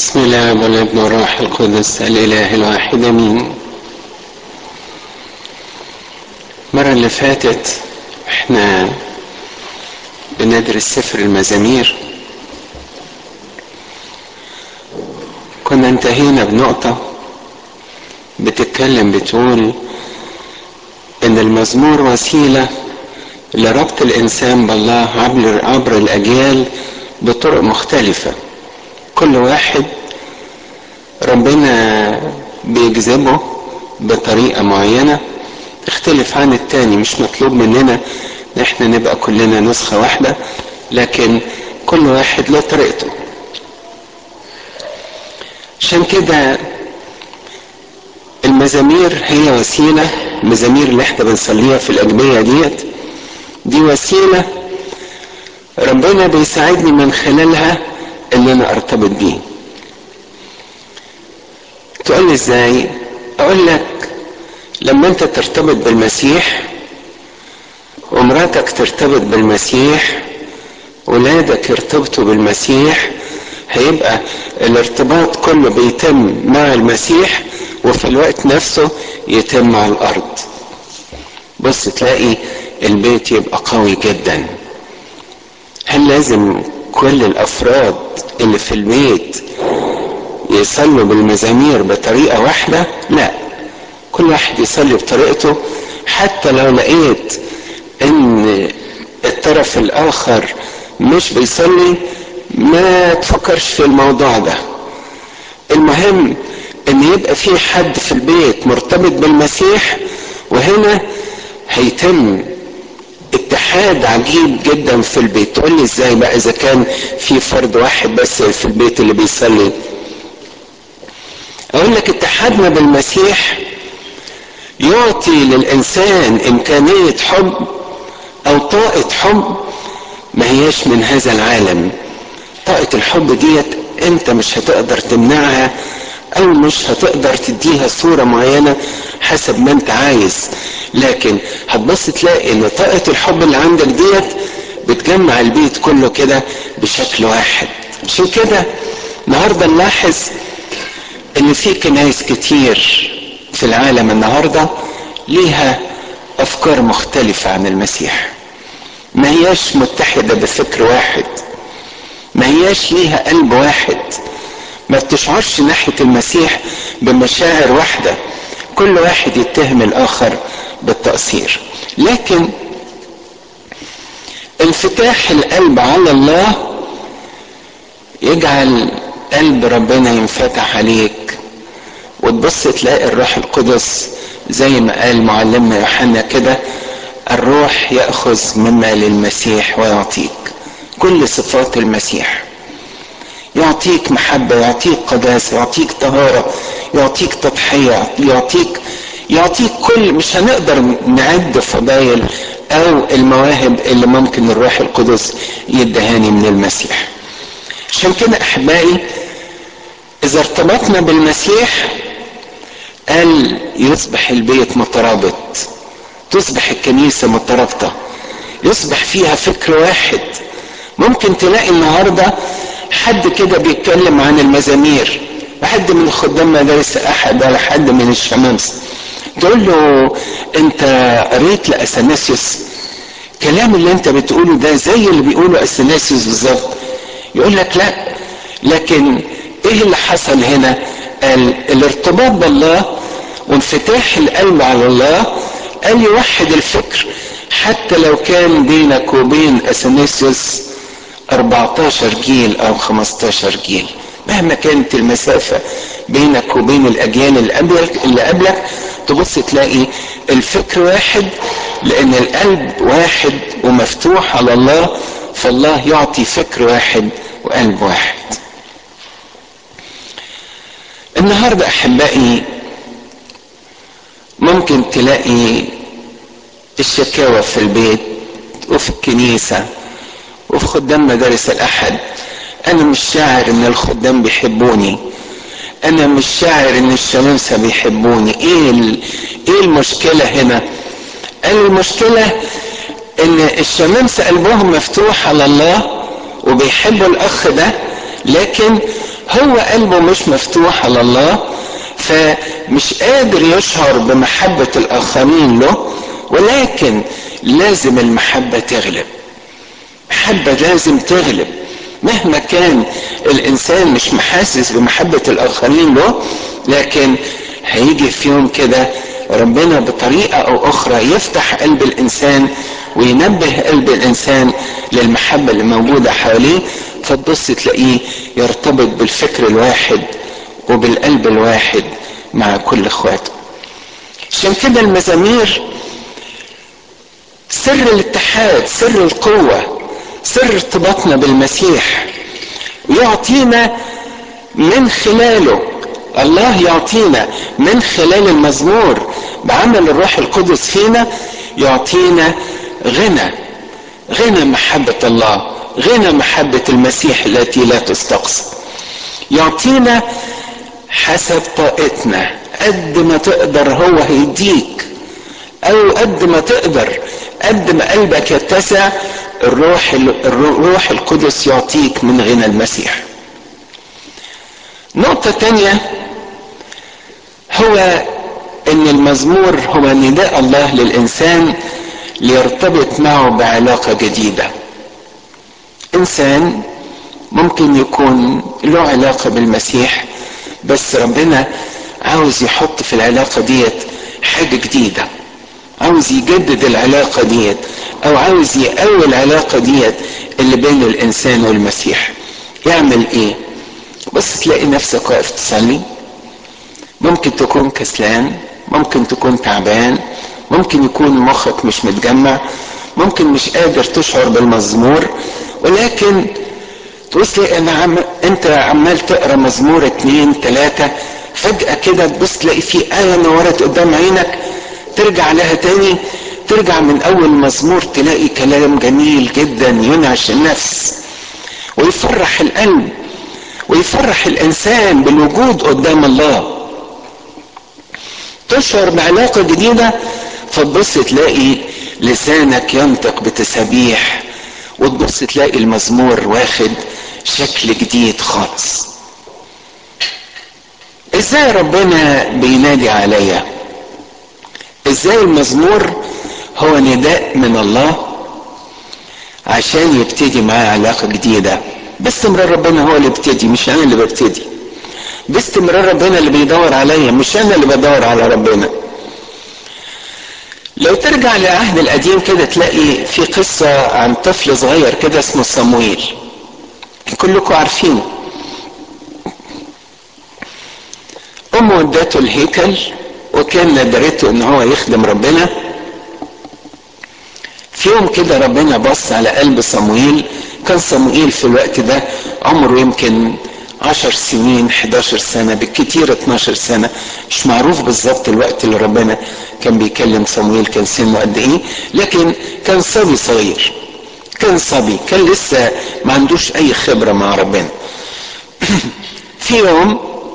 بسم الله والابن والروح القدس الاله الواحد امين المرة اللي فاتت احنا بندرس سفر المزامير كنا انتهينا بنقطة بتتكلم بتقول ان المزمور وسيلة لربط الانسان بالله عبر, عبر الاجيال بطرق مختلفة كل واحد ربنا بيجذبه بطريقة معينة تختلف عن التاني مش مطلوب مننا ان احنا نبقى كلنا نسخة واحدة لكن كل واحد له طريقته عشان كده المزامير هي وسيلة المزامير اللي احنا بنصليها في الأجبية ديت دي وسيلة ربنا بيساعدني من خلالها ان انا ارتبط بيه تقول لي ازاي اقول لك لما انت ترتبط بالمسيح ومراتك ترتبط بالمسيح ولادك يرتبطوا بالمسيح هيبقى الارتباط كله بيتم مع المسيح وفي الوقت نفسه يتم على الارض بص تلاقي البيت يبقى قوي جدا هل لازم كل الافراد اللي في البيت يصلوا بالمزامير بطريقه واحده لا كل واحد يصلي بطريقته حتى لو لقيت ان الطرف الاخر مش بيصلي ما تفكرش في الموضوع ده المهم ان يبقى في حد في البيت مرتبط بالمسيح وهنا هيتم اتحاد عجيب جدا في البيت تقول لي ازاي بقى اذا كان في فرد واحد بس في البيت اللي بيصلي اقول لك اتحادنا بالمسيح يعطي للانسان امكانيه حب او طاقه حب ما هياش من هذا العالم طاقه الحب ديت انت مش هتقدر تمنعها او مش هتقدر تديها صورة معينة حسب ما انت عايز لكن هتبص تلاقي ان طاقة الحب اللي عندك ديت بتجمع البيت كله كده بشكل واحد عشان كده النهارده نلاحظ ان في كنايس كتير في العالم النهارده ليها افكار مختلفة عن المسيح ما هياش متحدة بفكر واحد ما هياش ليها قلب واحد ما بتشعرش ناحية المسيح بمشاعر واحدة كل واحد يتهم الآخر بالتقصير لكن انفتاح القلب على الله يجعل قلب ربنا ينفتح عليك وتبص تلاقي الروح القدس زي ما قال معلمنا يوحنا كده الروح يأخذ مما للمسيح ويعطيك كل صفات المسيح يعطيك محبة يعطيك قداسة يعطيك طهارة يعطيك تضحية يعطيك يعطيك كل مش هنقدر نعد فضايل او المواهب اللي ممكن الروح القدس يدهاني من المسيح عشان كده احبائي اذا ارتبطنا بالمسيح قال يصبح البيت مترابط تصبح الكنيسة مترابطة يصبح فيها فكر واحد ممكن تلاقي النهارده حد كده بيتكلم عن المزامير حد من خدام مدارس احد ولا حد من الشمامسه تقول له انت قريت لاثناسيوس الكلام اللي انت بتقوله ده زي اللي بيقوله اثناسيوس بالظبط يقول لك لا لكن ايه اللي حصل هنا قال الارتباط بالله وانفتاح القلب على الله قال يوحد الفكر حتى لو كان بينك وبين اثناسيوس 14 جيل او 15 جيل مهما كانت المسافة بينك وبين الاجيال اللي قبلك اللي قبلك تبص تلاقي الفكر واحد لان القلب واحد ومفتوح على الله فالله يعطي فكر واحد وقلب واحد النهارده احبائي ممكن تلاقي الشكاوى في البيت وفي الكنيسه وفي خدام مدارس الاحد انا مش شاعر ان الخدام بيحبوني انا مش شاعر ان الشمامسه بيحبوني ايه ايه المشكله هنا قال المشكله ان الشمامسه قلبهم مفتوح على الله وبيحبوا الاخ ده لكن هو قلبه مش مفتوح على الله فمش قادر يشعر بمحبة الآخرين له ولكن لازم المحبة تغلب محبة لازم تغلب مهما كان الإنسان مش محاسس بمحبة الآخرين له لكن هيجي في يوم كده ربنا بطريقة أو أخرى يفتح قلب الإنسان وينبه قلب الإنسان للمحبة اللي موجودة حواليه فتبص تلاقيه يرتبط بالفكر الواحد وبالقلب الواحد مع كل اخواته عشان كده المزامير سر الاتحاد سر القوة سر ارتباطنا بالمسيح يعطينا من خلاله الله يعطينا من خلال المزمور بعمل الروح القدس فينا يعطينا غنى غنى محبة الله غنى محبة المسيح التي لا تستقصى يعطينا حسب طاقتنا قد ما تقدر هو هيديك او قد ما تقدر قد ما قلبك يتسع الروح الروح القدس يعطيك من غنى المسيح نقطة تانية هو ان المزمور هو نداء الله للانسان ليرتبط معه بعلاقة جديدة انسان ممكن يكون له علاقة بالمسيح بس ربنا عاوز يحط في العلاقة ديت حاجة جديدة عاوز يجدد العلاقة ديت او عاوز يقوي العلاقة ديت اللي بين الانسان والمسيح يعمل ايه بس تلاقي نفسك واقف تصلي ممكن تكون كسلان ممكن تكون تعبان ممكن يكون مخك مش متجمع ممكن مش قادر تشعر بالمزمور ولكن تبص لي انا عم انت عمال تقرا مزمور اتنين تلاته فجأة كده تبص تلاقي في آية نورت قدام عينك ترجع لها تاني ترجع من أول مزمور تلاقي كلام جميل جدا ينعش النفس ويفرح القلب ويفرح الإنسان بالوجود قدام الله تشعر بعلاقة جديدة فتبص تلاقي لسانك ينطق بتسابيح وتبص تلاقي المزمور واخد شكل جديد خالص ازاي ربنا بينادي عليا ازاي المزمور هو نداء من الله عشان يبتدي معاه علاقة جديدة باستمرار ربنا هو اللي بيبتدي مش انا اللي ببتدي باستمرار ربنا اللي بيدور عليا مش انا اللي بدور على ربنا لو ترجع للعهد القديم كده تلاقي في قصة عن طفل صغير كده اسمه صمويل كلكم عارفينه امه ودته الهيكل وكان ندرته ان هو يخدم ربنا في يوم كده ربنا بص على قلب صمويل كان صموئيل في الوقت ده عمره يمكن عشر سنين 11 سنة بالكتير 12 سنة مش معروف بالظبط الوقت اللي ربنا كان بيكلم صمويل كان سنه قد ايه لكن كان صبي صغير كان صبي كان لسه ما عندوش اي خبرة مع ربنا في يوم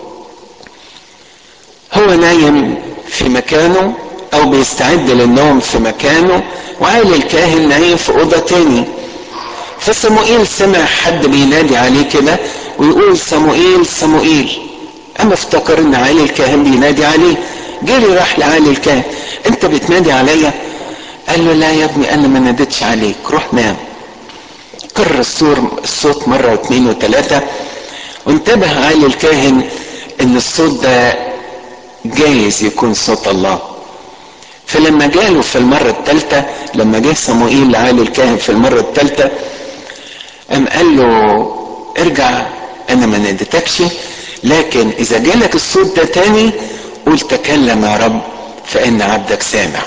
هو نايم في مكانه او بيستعد للنوم في مكانه وعالي الكاهن نايم في اوضه تاني فصموئيل سمع حد بينادي عليه كده ويقول صموئيل صموئيل اما افتكر ان عالي الكاهن بينادي عليه جري راح لعالي الكاهن انت بتنادي عليا قال له لا يا ابني انا ما ناديتش عليك روح نام كرر الصور الصوت مرة واثنين وثلاثة وانتبه عالي الكاهن ان الصوت ده جايز يكون صوت الله فلما جاله في المرة الثالثة لما جه صموئيل لعالي الكاهن في المرة الثالثة قام قال له ارجع انا ما ناديتكش لكن اذا جالك الصوت ده تاني قول تكلم يا رب فان عبدك سامع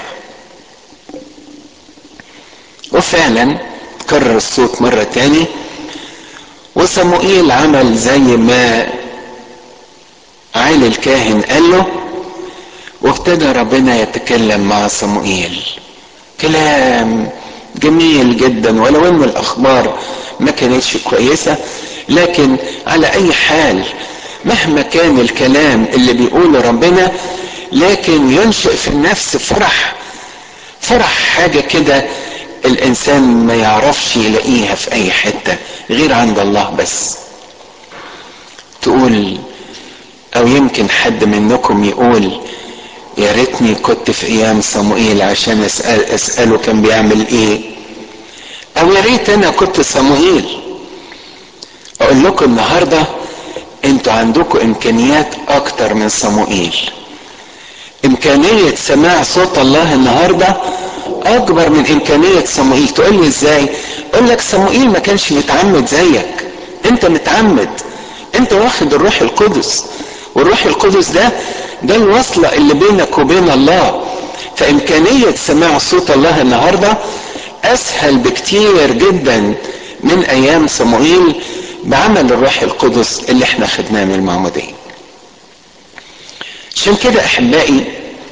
وفعلا كرر الصوت مرة تاني وصموئيل عمل زي ما عالي الكاهن قال له وابتدى ربنا يتكلم مع صموئيل كلام جميل جدا ولو ان الاخبار ما كانتش كويسة لكن على اي حال مهما كان الكلام اللي بيقوله ربنا لكن ينشئ في النفس فرح فرح حاجة كده الانسان ما يعرفش يلاقيها في اي حتة غير عند الله بس تقول او يمكن حد منكم يقول يا ريتني كنت في ايام صموئيل عشان اسأل اساله كان بيعمل ايه او يا ريت انا كنت صموئيل اقول لكم النهارده انتوا عندكم امكانيات اكتر من صموئيل امكانية سماع صوت الله النهاردة اكبر من امكانية صموئيل تقول لي ازاي اقول لك صموئيل ما كانش متعمد زيك انت متعمد انت واخد الروح القدس والروح القدس ده ده الوصلة اللي بينك وبين الله فامكانية سماع صوت الله النهاردة اسهل بكتير جدا من ايام صموئيل بعمل الروح القدس اللي احنا خدناه من المعمودية عشان كده احبائي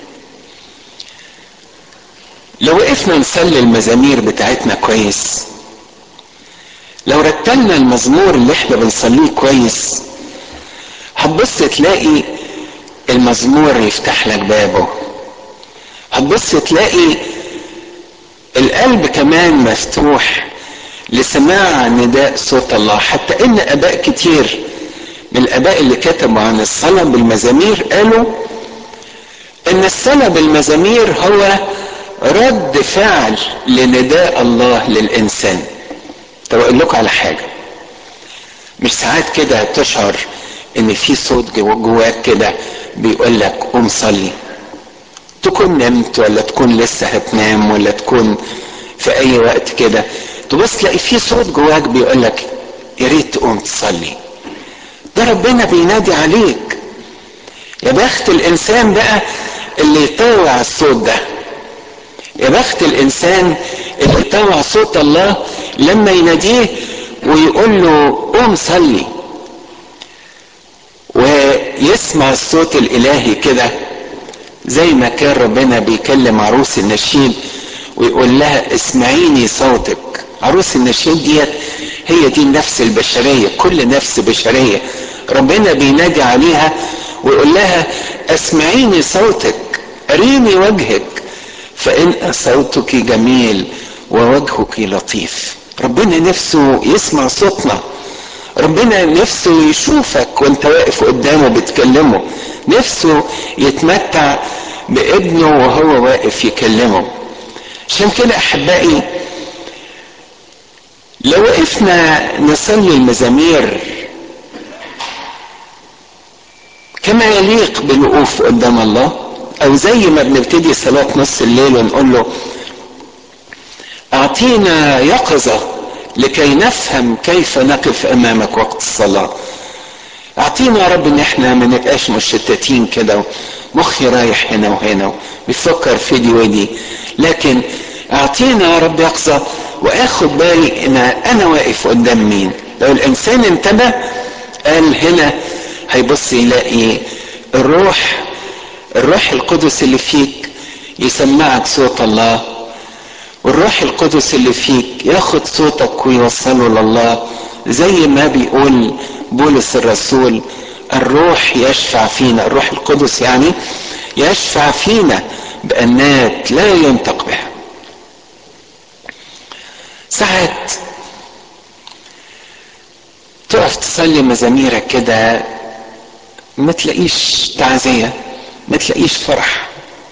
لو وقفنا نصلي المزامير بتاعتنا كويس لو رتلنا المزمور اللي احنا بنصليه كويس هتبص تلاقي المزمور يفتح لك بابه هتبص تلاقي القلب كمان مفتوح لسماع نداء صوت الله حتى ان اباء كتير من الاباء اللي كتبوا عن الصلاه بالمزامير قالوا ان الصلاه بالمزامير هو رد فعل لنداء الله للانسان طب اقول لكم على حاجه مش ساعات كده تشعر ان في صوت جواك كده بيقول لك قوم صلي تكون نمت ولا تكون لسه هتنام ولا تكون في اي وقت كده تبص تلاقي في صوت جواك بيقول لك يا ريت تقوم تصلي ده ربنا بينادي عليك يا بخت الانسان بقى اللي يطوع الصوت ده يا بخت الانسان اللي يطوع صوت الله لما يناديه ويقول له قوم صلي ويسمع الصوت الالهي كده زي ما كان ربنا بيكلم عروس النشيد ويقول لها اسمعيني صوتك عروس النشيد ديت هي دي النفس البشرية كل نفس بشرية ربنا بينادي عليها ويقول لها اسمعيني صوتك اريني وجهك فان صوتك جميل ووجهك لطيف ربنا نفسه يسمع صوتنا ربنا نفسه يشوفك وانت واقف قدامه بتكلمه نفسه يتمتع بابنه وهو واقف يكلمه عشان كده احبائي لو وقفنا نصلي المزامير كما يليق بالوقوف قدام الله او زي ما بنبتدي صلاة نص الليل ونقول له اعطينا يقظة لكي نفهم كيف نقف امامك وقت الصلاة اعطينا يا رب ان احنا ما نبقاش مشتتين كده مخي رايح هنا وهنا بيفكر في دي ودي لكن اعطينا يا رب يقظة واخد بالي ان انا واقف قدام مين لو الانسان انتبه قال هنا هيبص يلاقي الروح الروح القدس اللي فيك يسمعك صوت الله والروح القدس اللي فيك ياخد صوتك ويوصله لله زي ما بيقول بولس الرسول الروح يشفع فينا الروح القدس يعني يشفع فينا بأنات لا ينطق بها ساعات تقف تصلي مزاميرك كده ما تلاقيش تعزية ما تلاقيش فرح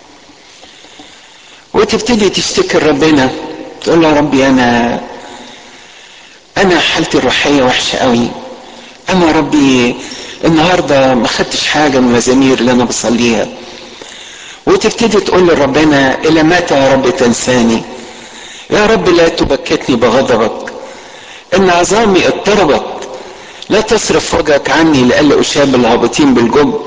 وتبتدي تشتكي ربنا تقول له يا ربي انا انا حالتي الروحيه وحشه قوي انا ربي النهارده ما خدتش حاجه من المزامير اللي انا بصليها وتبتدي تقول لربنا الى متى يا رب تنساني يا رب لا تبكتني بغضبك ان عظامي اضطربت لا تصرف وجهك عني لألا أشاب الهابطين بالجب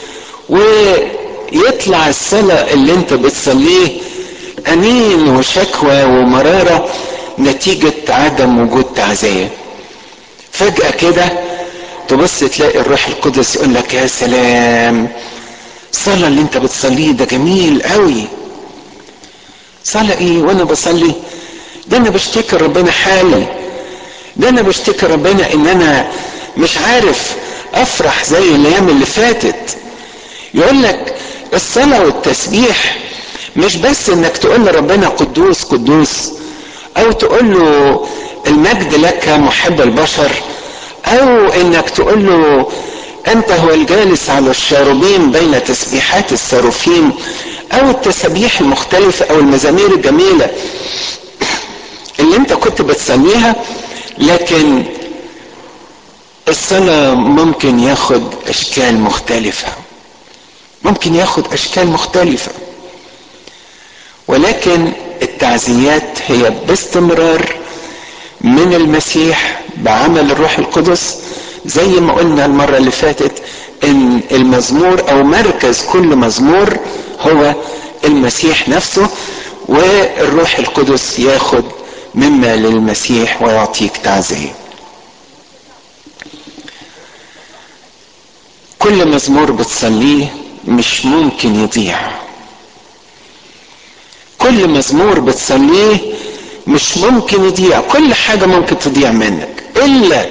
ويطلع الصلاة اللي انت بتصليه أنين وشكوى ومرارة نتيجة عدم وجود تعزية فجأة كده تبص تلاقي الروح القدس يقول لك يا سلام الصلاة اللي انت بتصليه ده جميل قوي صلاة ايه وانا بصلي ده انا بشتكي ربنا حالي ده انا بشتكي ربنا ان انا مش عارف افرح زي الايام اللي فاتت يقول لك الصلاة والتسبيح مش بس انك تقول لربنا قدوس قدوس او تقول له المجد لك محب البشر او انك تقول له انت هو الجالس على الشاربين بين تسبيحات الساروفين او التسابيح المختلفة او المزامير الجميلة اللي انت كنت بتصليها لكن الصلاة ممكن ياخد اشكال مختلفة ممكن ياخد اشكال مختلفة ولكن التعزيات هي باستمرار من المسيح بعمل الروح القدس زي ما قلنا المرة اللي فاتت ان المزمور او مركز كل مزمور هو المسيح نفسه والروح القدس ياخد مما للمسيح ويعطيك تعزيه كل مزمور بتصليه مش ممكن يضيع كل مزمور بتصليه مش ممكن يضيع كل حاجة ممكن تضيع منك إلا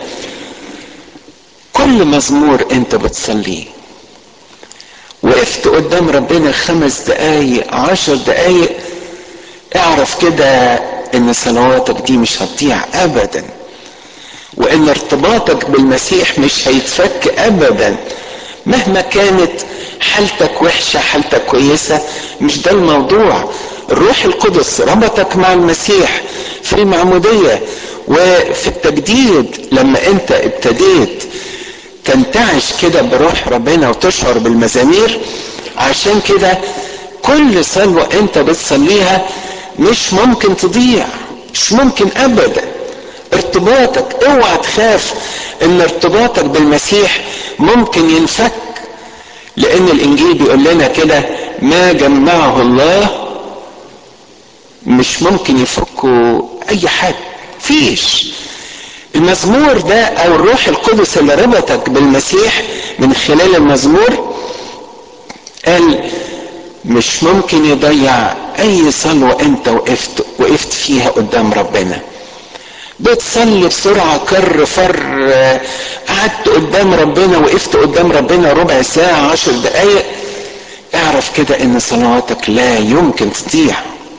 كل مزمور انت بتصليه وقفت قدام ربنا خمس دقايق عشر دقايق اعرف كده ان صلواتك دي مش هتضيع ابدا وان ارتباطك بالمسيح مش هيتفك ابدا مهما كانت حالتك وحشة حالتك كويسة مش ده الموضوع الروح القدس ربطك مع المسيح في المعمودية وفي التجديد لما انت ابتديت تنتعش كده بروح ربنا وتشعر بالمزامير عشان كده كل صلوة انت بتصليها مش ممكن تضيع مش ممكن ابدا ارتباطك اوعى تخاف ان ارتباطك بالمسيح ممكن ينفك لان الانجيل بيقول لنا كده ما جمعه الله مش ممكن يفكوا اي حد فيش المزمور ده او الروح القدس اللي ربطك بالمسيح من خلال المزمور قال مش ممكن يضيع اي صلوة انت وقفت وقفت فيها قدام ربنا بتصلي بسرعة كر فر قعدت قدام ربنا وقفت قدام ربنا ربع ساعة عشر دقايق اعرف كده ان صلواتك لا يمكن تضيع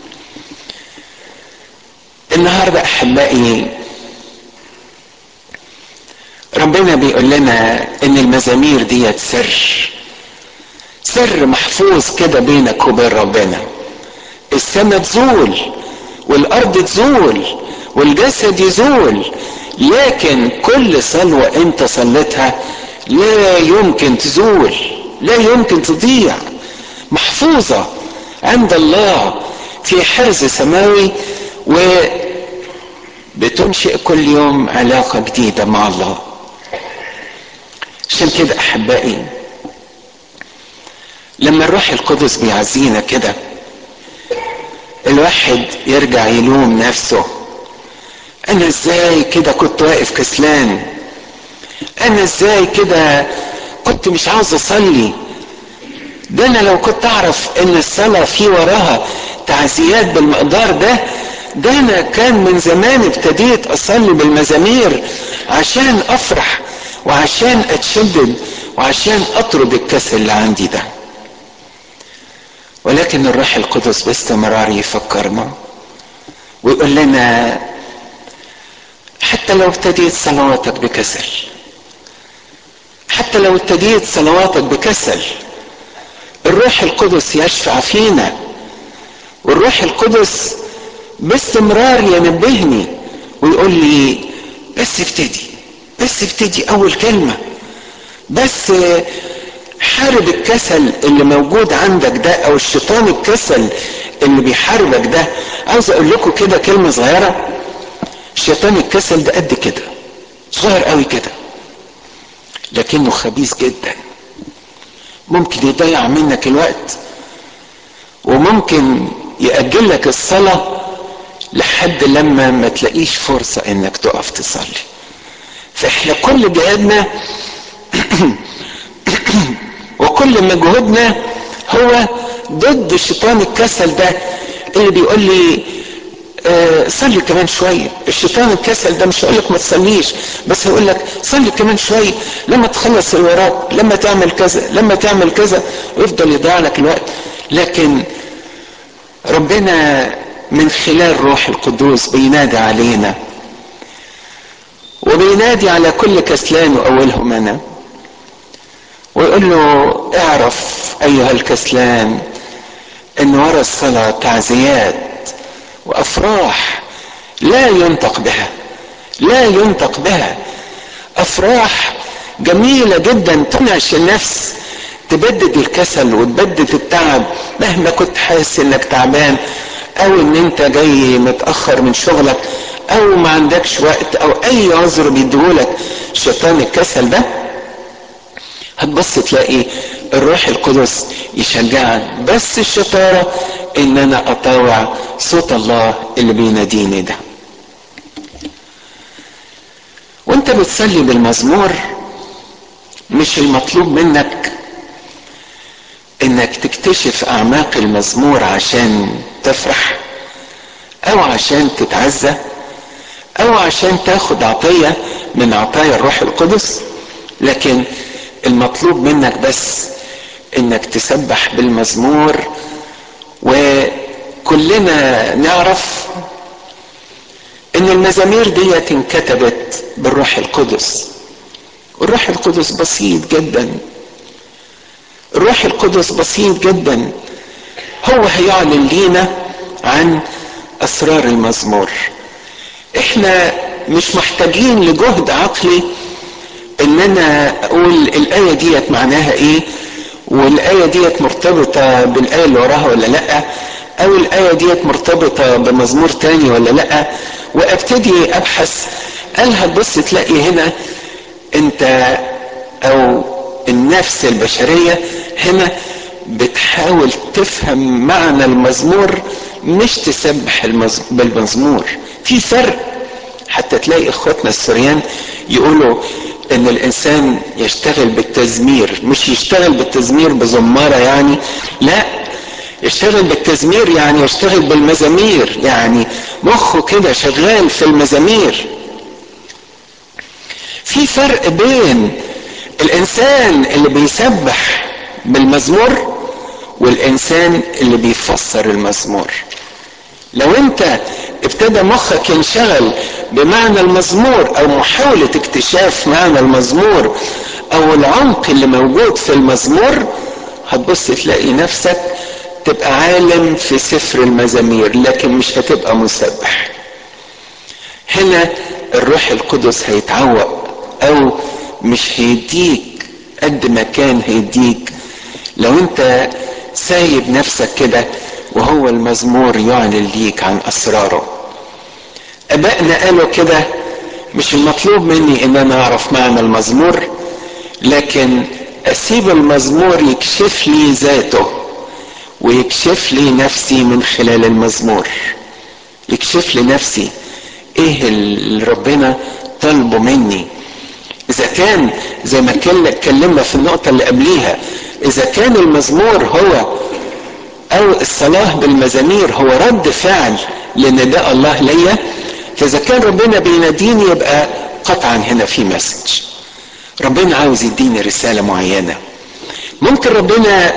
النهاردة احبائي ربنا بيقول لنا ان المزامير ديت سر سر محفوظ كده بينك وبين ربنا السماء تزول والارض تزول والجسد يزول لكن كل صلوة انت صليتها لا يمكن تزول لا يمكن تضيع محفوظة عند الله في حرز سماوي وبتنشئ كل يوم علاقة جديدة مع الله عشان كده احبائي لما الروح القدس بيعزينا كده الواحد يرجع يلوم نفسه انا ازاي كده كنت واقف كسلان انا ازاي كده كنت مش عاوز اصلي ده انا لو كنت اعرف ان الصلاة في وراها تعزيات بالمقدار ده ده انا كان من زمان ابتديت اصلي بالمزامير عشان افرح وعشان اتشدد وعشان اطرد الكسل اللي عندي ده ولكن الروح القدس باستمرار يفكرنا ويقول لنا حتى لو ابتديت صلواتك بكسل حتى لو ابتديت صلواتك بكسل الروح القدس يشفع فينا والروح القدس باستمرار ينبهني ويقول لي بس ابتدي بس ابتدي اول كلمة بس حارب الكسل اللي موجود عندك ده او الشيطان الكسل اللي بيحاربك ده عاوز اقول لكم كده كلمة صغيرة شيطان الكسل ده قد كده صغير قوي كده لكنه خبيث جدا ممكن يضيع منك الوقت وممكن يأجل لك الصلاة لحد لما ما تلاقيش فرصة انك تقف تصلي فاحنا كل جهادنا وكل مجهودنا هو ضد شيطان الكسل ده اللي بيقول لي آه صلي كمان شوية الشيطان الكسل ده مش هيقول لك ما تصليش بس هيقول لك صلي كمان شوية لما تخلص اللي وراك لما تعمل كذا لما تعمل كذا ويفضل يضيع لك الوقت لكن ربنا من خلال روح القدوس بينادي علينا وبينادي على كل كسلان واولهم انا يقول له اعرف ايها الكسلان ان ورا الصلاة تعزيات وافراح لا ينطق بها لا ينطق بها افراح جميلة جدا تنعش النفس تبدد الكسل وتبدد التعب مهما كنت حاسس انك تعبان او ان انت جاي متأخر من شغلك او ما عندكش وقت او اي عذر بيديهولك شيطان الكسل ده هتبص تلاقي الروح القدس يشجعك بس الشطارة ان انا اطاوع صوت الله اللي بيناديني ده وانت بتصلي بالمزمور مش المطلوب منك انك تكتشف اعماق المزمور عشان تفرح او عشان تتعزى او عشان تاخد عطية من عطايا الروح القدس لكن المطلوب منك بس انك تسبح بالمزمور وكلنا نعرف ان المزامير دي انكتبت بالروح القدس الروح القدس بسيط جدا الروح القدس بسيط جدا هو هيعلن لينا عن اسرار المزمور احنا مش محتاجين لجهد عقلي ان انا اقول الايه ديت معناها ايه والايه ديت مرتبطه بالايه اللي وراها ولا لا او الايه ديت مرتبطه بمزمور تاني ولا لا وابتدي ابحث قال هتبص تلاقي هنا انت او النفس البشريه هنا بتحاول تفهم معنى المزمور مش تسبح بالمزمور في فرق حتى تلاقي اخواتنا السوريان يقولوا ان الانسان يشتغل بالتزمير مش يشتغل بالتزمير بزمارة يعني لا يشتغل بالتزمير يعني يشتغل بالمزامير يعني مخه كده شغال في المزامير في فرق بين الانسان اللي بيسبح بالمزمور والانسان اللي بيفسر المزمور لو انت ابتدى مخك ينشغل بمعنى المزمور او محاولة اكتشاف معنى المزمور او العمق اللي موجود في المزمور هتبص تلاقي نفسك تبقى عالم في سفر المزامير لكن مش هتبقى مسبح هنا الروح القدس هيتعوق او مش هيديك قد ما كان هيديك لو انت سايب نفسك كده وهو المزمور يعلن ليك عن اسراره ابائنا قالوا كده مش المطلوب مني ان انا اعرف معنى المزمور لكن اسيب المزمور يكشف لي ذاته ويكشف لي نفسي من خلال المزمور يكشف لي نفسي ايه اللي ربنا طلبه مني اذا كان زي ما اتكلمنا في النقطه اللي قبليها اذا كان المزمور هو او الصلاه بالمزامير هو رد فعل لنداء الله ليا فاذا كان ربنا بيناديني يبقى قطعا هنا في مسج ربنا عاوز يديني رساله معينه ممكن ربنا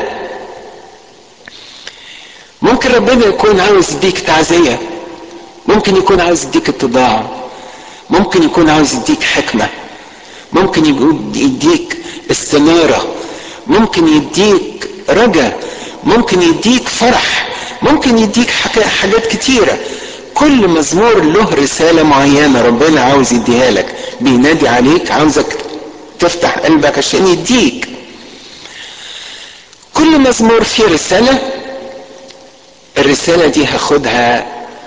ممكن ربنا يكون عاوز يديك تعزيه ممكن يكون عاوز يديك اتضاع ممكن يكون عاوز يديك حكمه ممكن يديك استناره ممكن يديك رجا ممكن يديك فرح ممكن يديك حاجات كتيره كل مزمور له رساله معينه ربنا عاوز يديها لك بينادي عليك عاوزك تفتح قلبك عشان يديك كل مزمور فيه رساله الرساله دي هاخدها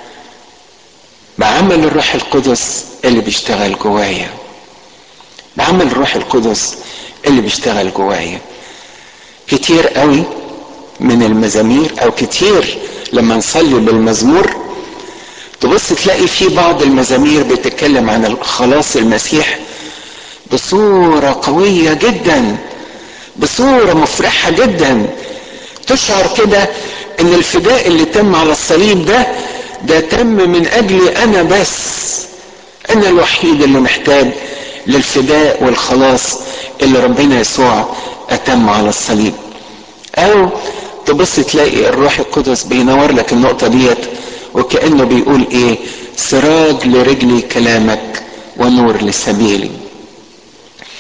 بعمل الروح القدس اللي بيشتغل جوايا بعمل الروح القدس اللي بيشتغل جوايا كتير قوي من المزامير او كتير لما نصلي بالمزمور تبص تلاقي في بعض المزامير بتتكلم عن خلاص المسيح بصورة قوية جدا بصورة مفرحة جدا تشعر كده ان الفداء اللي تم على الصليب ده ده تم من اجلي انا بس انا الوحيد اللي محتاج للفداء والخلاص اللي ربنا يسوع اتم على الصليب او تبص تلاقي الروح القدس بينور لك النقطه ديت وكانه بيقول ايه سراج لرجلي كلامك ونور لسبيلي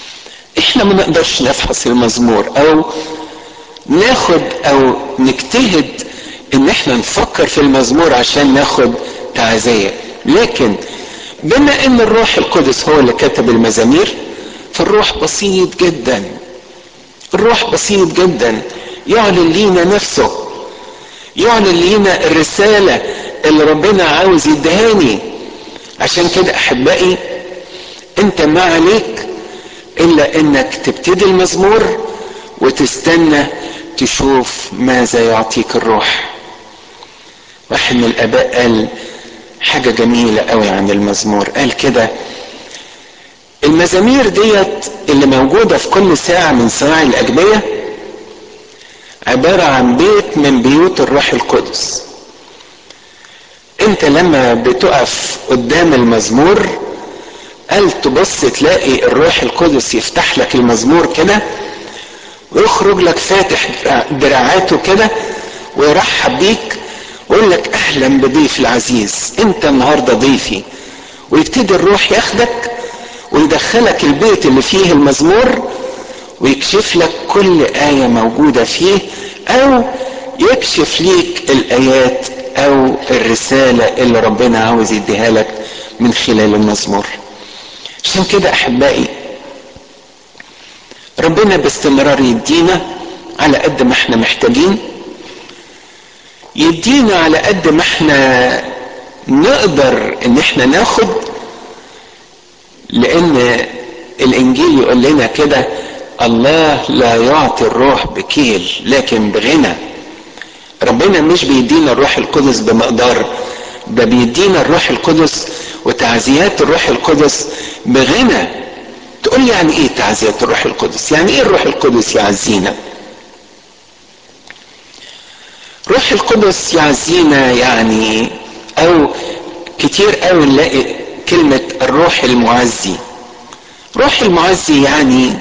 احنا ما نقدرش نفحص المزمور او ناخد او نجتهد ان احنا نفكر في المزمور عشان ناخد تعزية لكن بما ان الروح القدس هو اللي كتب المزامير فالروح بسيط جدا الروح بسيط جدا يعلن لينا نفسه يعلن لينا الرسالة اللي ربنا عاوز يدهاني عشان كده احبائي انت ما عليك الا انك تبتدي المزمور وتستنى تشوف ماذا يعطيك الروح واحد من الاباء قال حاجة جميلة قوي عن المزمور قال كده المزامير ديت اللي موجودة في كل ساعة من سواعي الأجبية عبارة عن بيت من بيوت الروح القدس انت لما بتقف قدام المزمور قال تبص تلاقي الروح القدس يفتح لك المزمور كده ويخرج لك فاتح دراعاته كده ويرحب بيك ويقول لك اهلا بضيف العزيز انت النهارده ضيفي ويبتدي الروح ياخدك ويدخلك البيت اللي فيه المزمور ويكشف لك كل آية موجودة فيه أو يكشف ليك الآيات أو الرسالة اللي ربنا عاوز يديها لك من خلال المزمور عشان كده أحبائي ربنا باستمرار يدينا على قد ما احنا محتاجين يدينا على قد ما احنا نقدر ان احنا ناخد لان الانجيل يقول لنا كده الله لا يعطي الروح بكيل لكن بغنى ربنا مش بيدينا الروح القدس بمقدار ده بيدينا الروح القدس وتعزيات الروح القدس بغنى تقول لي يعني ايه تعزيات الروح القدس يعني ايه الروح القدس يعزينا روح القدس يعزينا يعني او كتير قوي نلاقي كلمة الروح المعزي روح المعزي يعني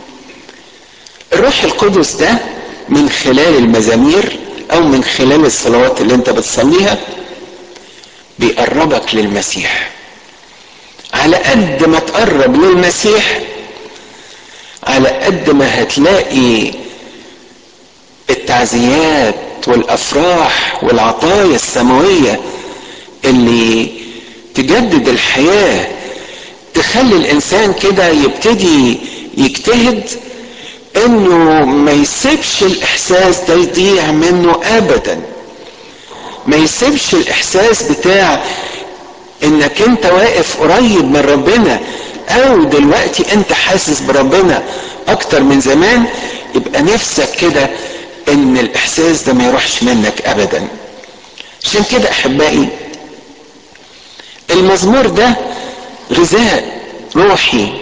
الروح القدس ده من خلال المزامير او من خلال الصلوات اللي انت بتصليها بيقربك للمسيح على قد ما تقرب للمسيح على قد ما هتلاقي التعزيات والافراح والعطايا السماويه اللي تجدد الحياه تخلي الانسان كده يبتدي يجتهد انه ما يسيبش الاحساس ده يضيع منه ابدا ما يسيبش الاحساس بتاع انك انت واقف قريب من ربنا او دلوقتي انت حاسس بربنا اكتر من زمان يبقى نفسك كده ان الاحساس ده ما يروحش منك ابدا عشان كده احبائي المزمور ده غذاء روحي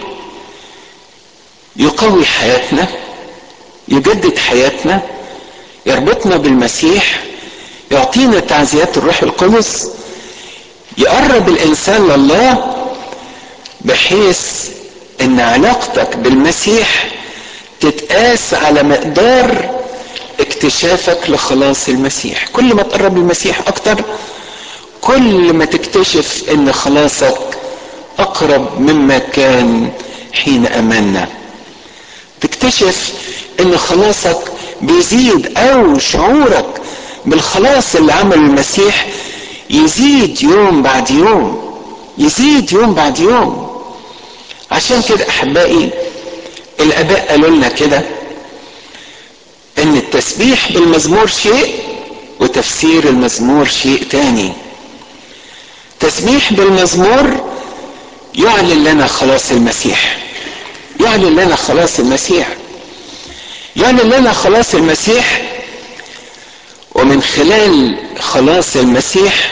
يقوي حياتنا يجدد حياتنا يربطنا بالمسيح يعطينا تعزيات الروح القدس يقرب الانسان لله بحيث ان علاقتك بالمسيح تتقاس على مقدار اكتشافك لخلاص المسيح كل ما تقرب للمسيح اكتر كل ما تكتشف ان خلاصك اقرب مما كان حين امنا تكتشف ان خلاصك بيزيد او شعورك بالخلاص اللي عمله المسيح يزيد يوم بعد يوم يزيد يوم بعد يوم عشان كده احبائي الاباء قالوا لنا كده ان التسبيح بالمزمور شيء وتفسير المزمور شيء تاني تسبيح بالمزمور يعلن لنا خلاص المسيح يعلن لنا خلاص المسيح يعلن لنا خلاص المسيح ومن خلال خلاص المسيح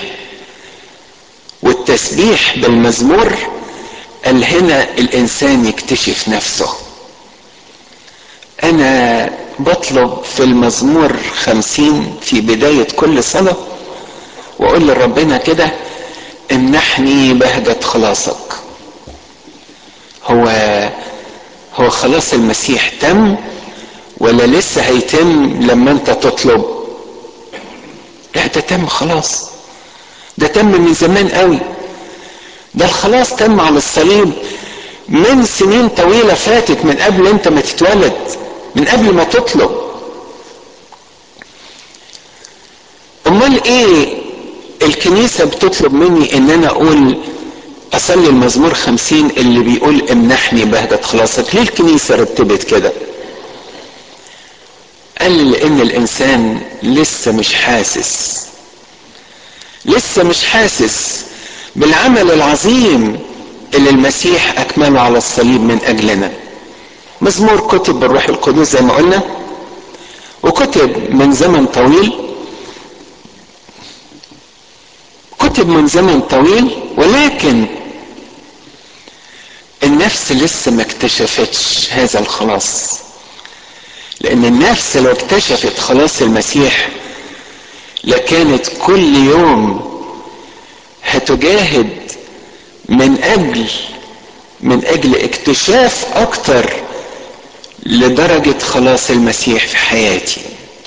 والتسبيح بالمزمور قال هنا الانسان يكتشف نفسه انا بطلب في المزمور خمسين في بداية كل صلاة واقول لربنا كده امنحني بهجة خلاصك هو هو خلاص المسيح تم ولا لسه هيتم لما انت تطلب لا ده تم خلاص ده تم من زمان قوي ده الخلاص تم على الصليب من سنين طويلة فاتت من قبل انت ما تتولد من قبل ما تطلب امال ايه الكنيسة بتطلب مني ان انا اقول اصلي المزمور خمسين اللي بيقول امنحني بهجة خلاصك ليه الكنيسة رتبت كده قال لان الانسان لسه مش حاسس لسه مش حاسس بالعمل العظيم اللي المسيح اكمله على الصليب من اجلنا مزمور كتب بالروح القدس زي ما قلنا وكتب من زمن طويل كتب من زمن طويل ولكن النفس لسه ما اكتشفتش هذا الخلاص لان النفس لو اكتشفت خلاص المسيح لكانت كل يوم هتجاهد من اجل من اجل اكتشاف اكتر لدرجة خلاص المسيح في حياتي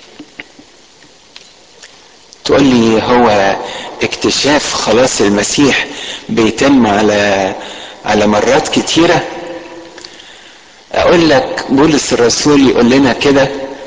تقول لي هو اكتشاف خلاص المسيح بيتم على على مرات كتيرة اقول لك بولس الرسول يقول لنا كده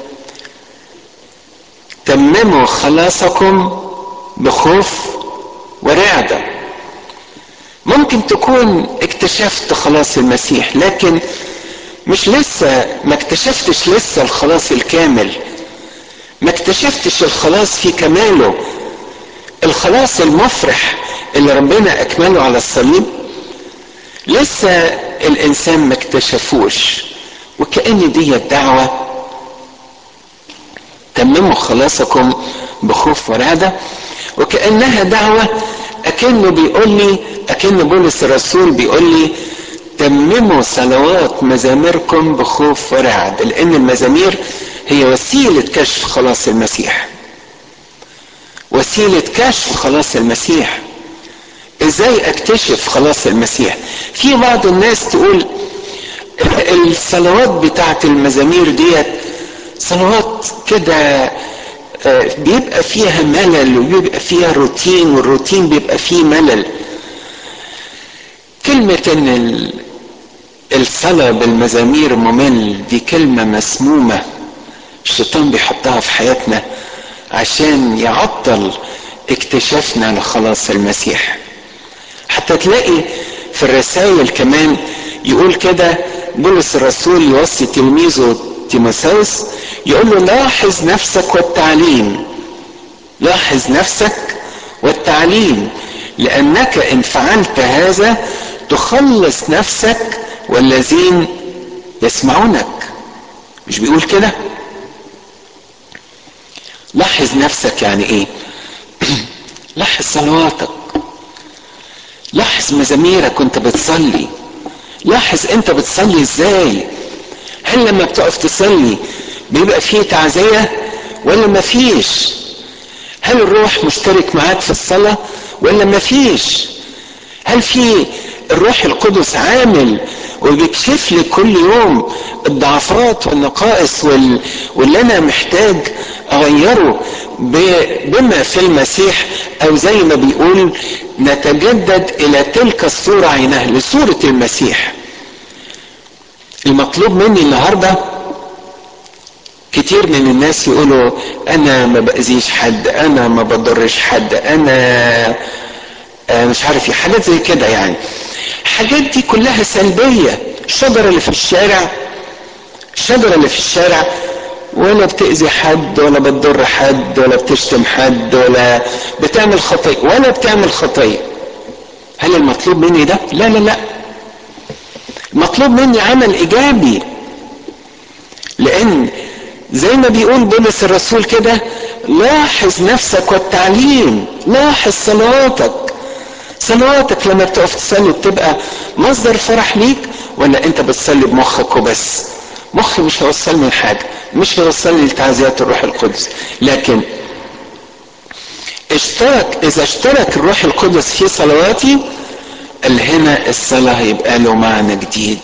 تمموا خلاصكم بخوف ورعدة ممكن تكون اكتشفت خلاص المسيح لكن مش لسه ما اكتشفتش لسه الخلاص الكامل ما اكتشفتش الخلاص في كماله الخلاص المفرح اللي ربنا اكمله على الصليب لسه الانسان ما اكتشفوش وكأن دي الدعوة تمموا خلاصكم بخوف ورعدة وكأنها دعوة أكنه بيقول لي أكن بولس الرسول بيقول لي تمموا صلوات مزاميركم بخوف ورعد لأن المزامير هي وسيلة كشف خلاص المسيح وسيلة كشف خلاص المسيح ازاي اكتشف خلاص المسيح في بعض الناس تقول الصلوات بتاعت المزامير ديت صلوات كده بيبقى فيها ملل وبيبقى فيها روتين والروتين بيبقى فيه ملل كلمة ان الصلاة بالمزامير ممل دي كلمة مسمومة الشيطان بيحطها في حياتنا عشان يعطل اكتشافنا لخلاص المسيح حتى تلاقي في الرسائل كمان يقول كده بولس الرسول يوصي تلميذه تيموثاوس يقول له لاحظ نفسك والتعليم لاحظ نفسك والتعليم لانك ان فعلت هذا تخلص نفسك والذين يسمعونك مش بيقول كده لاحظ نفسك يعني ايه لاحظ صلواتك لاحظ مزاميرك وانت بتصلي لاحظ انت بتصلي ازاي هل لما بتقف تصلي بيبقى فيه تعزية ولا ما فيش هل الروح مشترك معاك في الصلاة ولا ما فيش هل في الروح القدس عامل وبيكشف لي كل يوم الضعفات والنقائص وال... واللي انا محتاج اغيره ب... بما في المسيح او زي ما بيقول نتجدد الى تلك الصورة عينها لصورة المسيح المطلوب مني النهارده كتير من الناس يقولوا انا ما باذيش حد انا ما بضرش حد انا مش عارف ايه حاجات زي كده يعني الحاجات دي كلها سلبيه الشجره اللي في الشارع الشجره اللي في الشارع ولا بتأذي حد ولا بتضر حد ولا بتشتم حد ولا بتعمل خطية ولا بتعمل خطية هل المطلوب مني ده؟ لا لا لا مطلوب مني عمل ايجابي لان زي ما بيقول بولس الرسول كده لاحظ نفسك والتعليم لاحظ صلواتك صلواتك لما بتقف تصلي بتبقى مصدر فرح ليك ولا انت بتصلي بمخك وبس مخي مش هيوصلني لحاجه مش هيوصلني لتعزيات الروح القدس لكن اشترك اذا اشترك الروح القدس في صلواتي اللي هنا الصلاة هيبقى له معنى جديد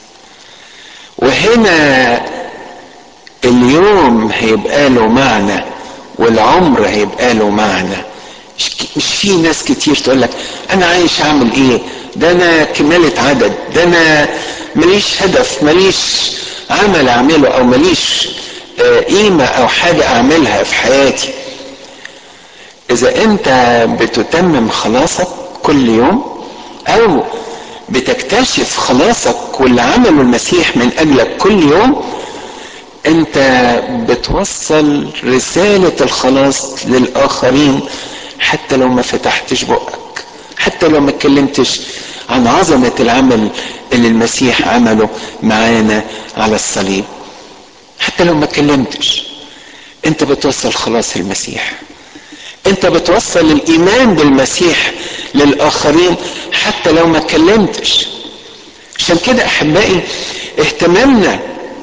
وهنا اليوم هيبقى له معنى والعمر هيبقى له معنى مش في ناس كتير تقول لك انا عايش اعمل ايه ده انا كمالة عدد ده انا ماليش هدف ماليش عمل اعمله او ماليش قيمة او حاجة اعملها في حياتي اذا انت بتتمم خلاصك كل يوم او بتكتشف خلاصك واللي عمله المسيح من اجلك كل يوم انت بتوصل رسالة الخلاص للاخرين حتى لو ما فتحتش بقك حتى لو ما اتكلمتش عن عظمة العمل اللي المسيح عمله معانا على الصليب حتى لو ما اتكلمتش انت بتوصل خلاص المسيح انت بتوصل الايمان بالمسيح للاخرين حتى لو ما اتكلمتش عشان كده احبائي اهتمامنا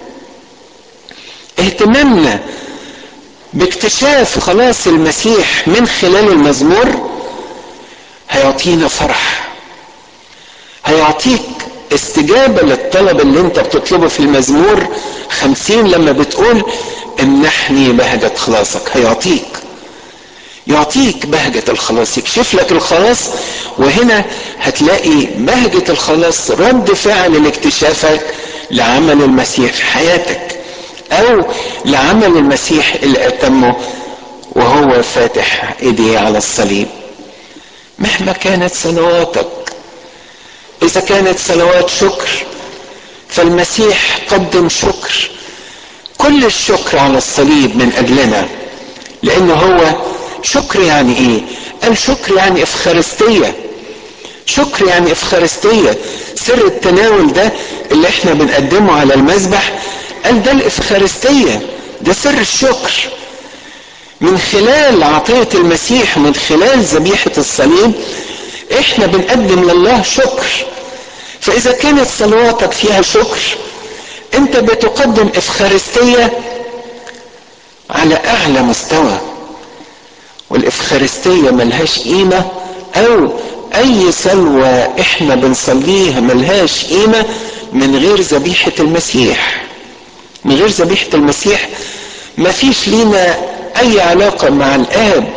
اهتمامنا باكتشاف خلاص المسيح من خلال المزمور هيعطينا فرح هيعطيك استجابة للطلب اللي انت بتطلبه في المزمور خمسين لما بتقول امنحني بهجة خلاصك هيعطيك يعطيك بهجة الخلاص يكشف لك الخلاص وهنا هتلاقي بهجة الخلاص رد فعل لاكتشافك لعمل المسيح في حياتك او لعمل المسيح اللي اتمه وهو فاتح ايديه على الصليب مهما كانت صلواتك اذا كانت صلوات شكر فالمسيح قدم شكر كل الشكر على الصليب من اجلنا لانه هو شكر يعني ايه قال شكر يعني افخارستية شكر يعني افخارستية سر التناول ده اللي احنا بنقدمه على المذبح قال ده الافخارستية ده سر الشكر من خلال عطية المسيح من خلال ذبيحة الصليب احنا بنقدم لله شكر فاذا كانت صلواتك فيها شكر انت بتقدم افخارستية على اعلى مستوى والافخارستية ملهاش قيمة او اي صلوة احنا بنصليها ملهاش قيمة من غير ذبيحة المسيح من غير ذبيحة المسيح مفيش لينا اي علاقة مع الاب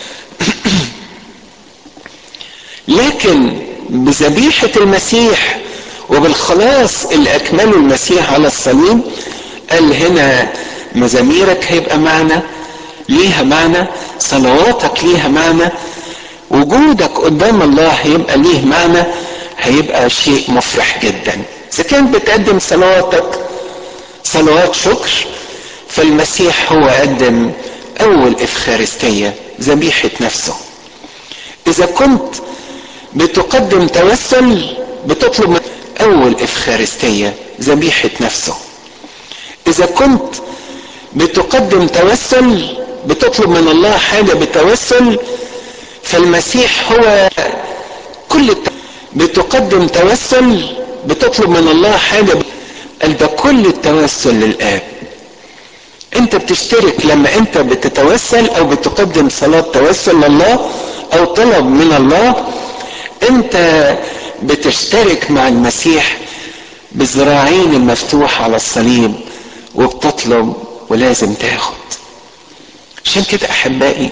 لكن بذبيحة المسيح وبالخلاص اللي اكمله المسيح على الصليب قال هنا مزاميرك هيبقى معنى ليها معنى صلواتك ليها معنى وجودك قدام الله هيبقى ليه معنى هيبقى شيء مفرح جدا اذا كان بتقدم صلواتك صلوات شكر فالمسيح هو قدم اول افخارستيه ذبيحه نفسه اذا كنت بتقدم توسل بتطلب من اول افخارستيه ذبيحه نفسه اذا كنت بتقدم توسل بتطلب من الله حاجه بتوسل فالمسيح هو كل الت... بتقدم توسل بتطلب من الله حاجه قال ده كل التوسل للاب انت بتشترك لما انت بتتوسل او بتقدم صلاة توسل لله او طلب من الله انت بتشترك مع المسيح بالذراعين المفتوحة على الصليب وبتطلب ولازم تاخد عشان كده احبائي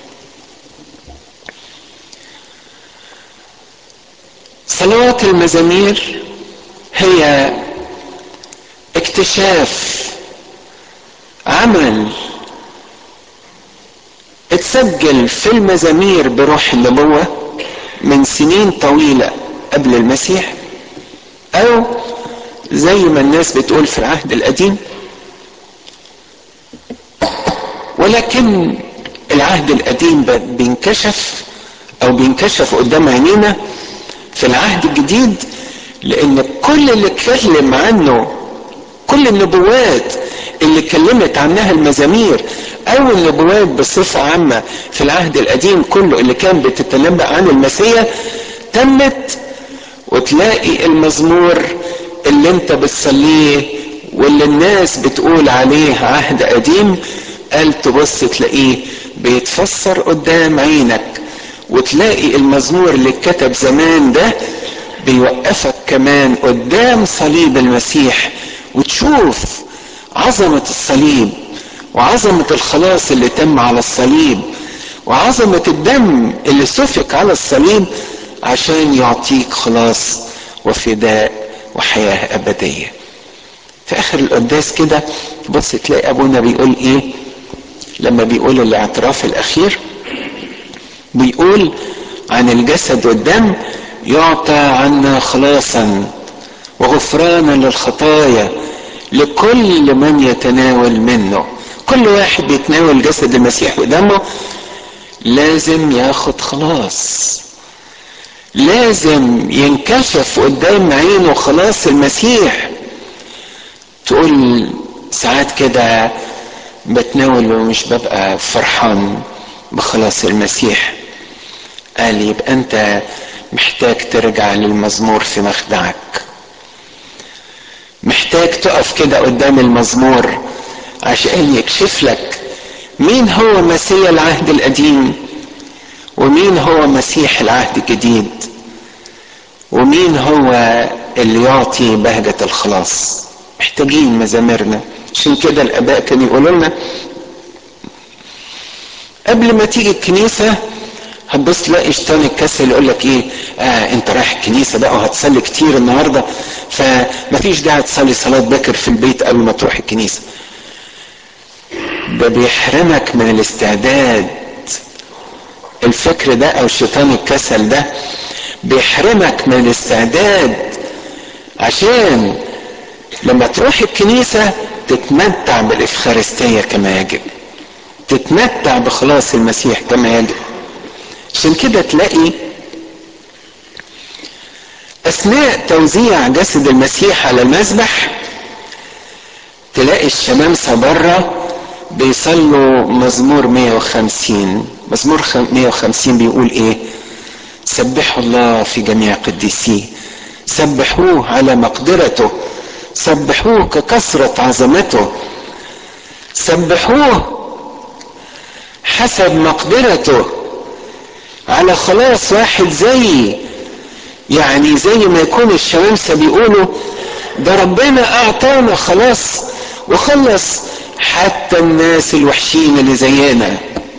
صلوات المزامير هي اكتشاف عمل اتسجل في المزامير بروح النبوة من سنين طويلة قبل المسيح او زي ما الناس بتقول في العهد القديم ولكن العهد القديم بينكشف او بينكشف قدام عينينا في العهد الجديد لان كل اللي اتكلم عنه كل النبوات اللي اتكلمت عنها المزامير او النبوات بصفة عامة في العهد القديم كله اللي كان بتتنبأ عن المسيح تمت وتلاقي المزمور اللي انت بتصليه واللي الناس بتقول عليه عهد قديم قال تبص تلاقيه بيتفسر قدام عينك وتلاقي المزمور اللي اتكتب زمان ده بيوقفك كمان قدام صليب المسيح وتشوف عظمة الصليب وعظمة الخلاص اللي تم على الصليب وعظمة الدم اللي سفك على الصليب عشان يعطيك خلاص وفداء وحياة أبدية في آخر القداس كده بص تلاقي أبونا بيقول إيه لما بيقول الاعتراف الأخير بيقول عن الجسد والدم يعطى عنا خلاصا وغفرانا للخطايا لكل من يتناول منه كل واحد بيتناول جسد المسيح ودمه لازم ياخد خلاص لازم ينكشف قدام عينه خلاص المسيح تقول ساعات كده بتناول ومش ببقى فرحان بخلاص المسيح قال يبقى انت محتاج ترجع للمزمور في مخدعك محتاج تقف كده قدام المزمور عشان يكشف لك مين هو مسيح العهد القديم ومين هو مسيح العهد الجديد ومين هو اللي يعطي بهجة الخلاص محتاجين مزاميرنا عشان كده الاباء كانوا يقولوا لنا قبل ما تيجي الكنيسة هتبص تلاقي شيطان الكسل يقول لك ايه آه انت رايح الكنيسة بقى وهتصلي كتير النهاردة فمفيش داعي تصلي صلاة بكر في البيت قبل ما تروح الكنيسة ده بيحرمك من الاستعداد الفكر ده او شيطان الكسل ده بيحرمك من الاستعداد عشان لما تروح الكنيسة تتمتع بالإفخارستية كما يجب تتمتع بخلاص المسيح كما يجب عشان كده تلاقي أثناء توزيع جسد المسيح على المذبح تلاقي الشمامسة بره بيصلوا مزمور 150 مزمور 150 بيقول ايه سبحوا الله في جميع قديسيه سبحوه على مقدرته سبحوه ككثرة عظمته سبحوه حسب مقدرته على خلاص واحد زي يعني زي ما يكون الشمامسة بيقولوا ده ربنا اعطانا خلاص وخلص حتى الناس الوحشين اللي زينا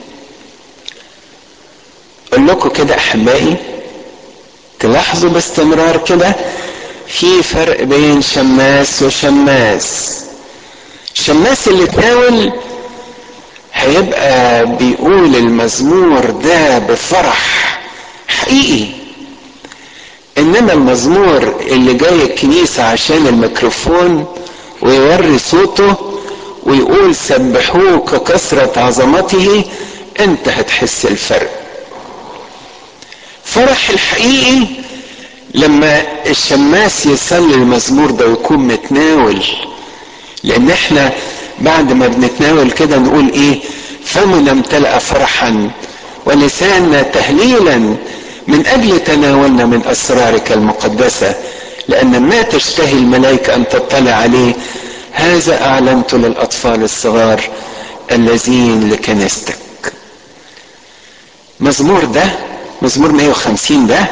اقول لكم كده احبائي تلاحظوا باستمرار كده في فرق بين شماس وشماس الشماس اللي تناول هيبقى بيقول المزمور ده بفرح حقيقي انما المزمور اللي جاي الكنيسة عشان الميكروفون ويوري صوته ويقول سبحوه ككثرة عظمته انت هتحس الفرق فرح الحقيقي لما الشماس يصلي المزمور ده ويكون متناول لان احنا بعد ما بنتناول كده نقول ايه فمنا امتلأ فرحا ولساننا تهليلا من اجل تناولنا من اسرارك المقدسة لان ما تشتهي الملائكة ان تطلع عليه هذا اعلنت للاطفال الصغار الذين لكنيستك مزمور ده مزمور 150 ده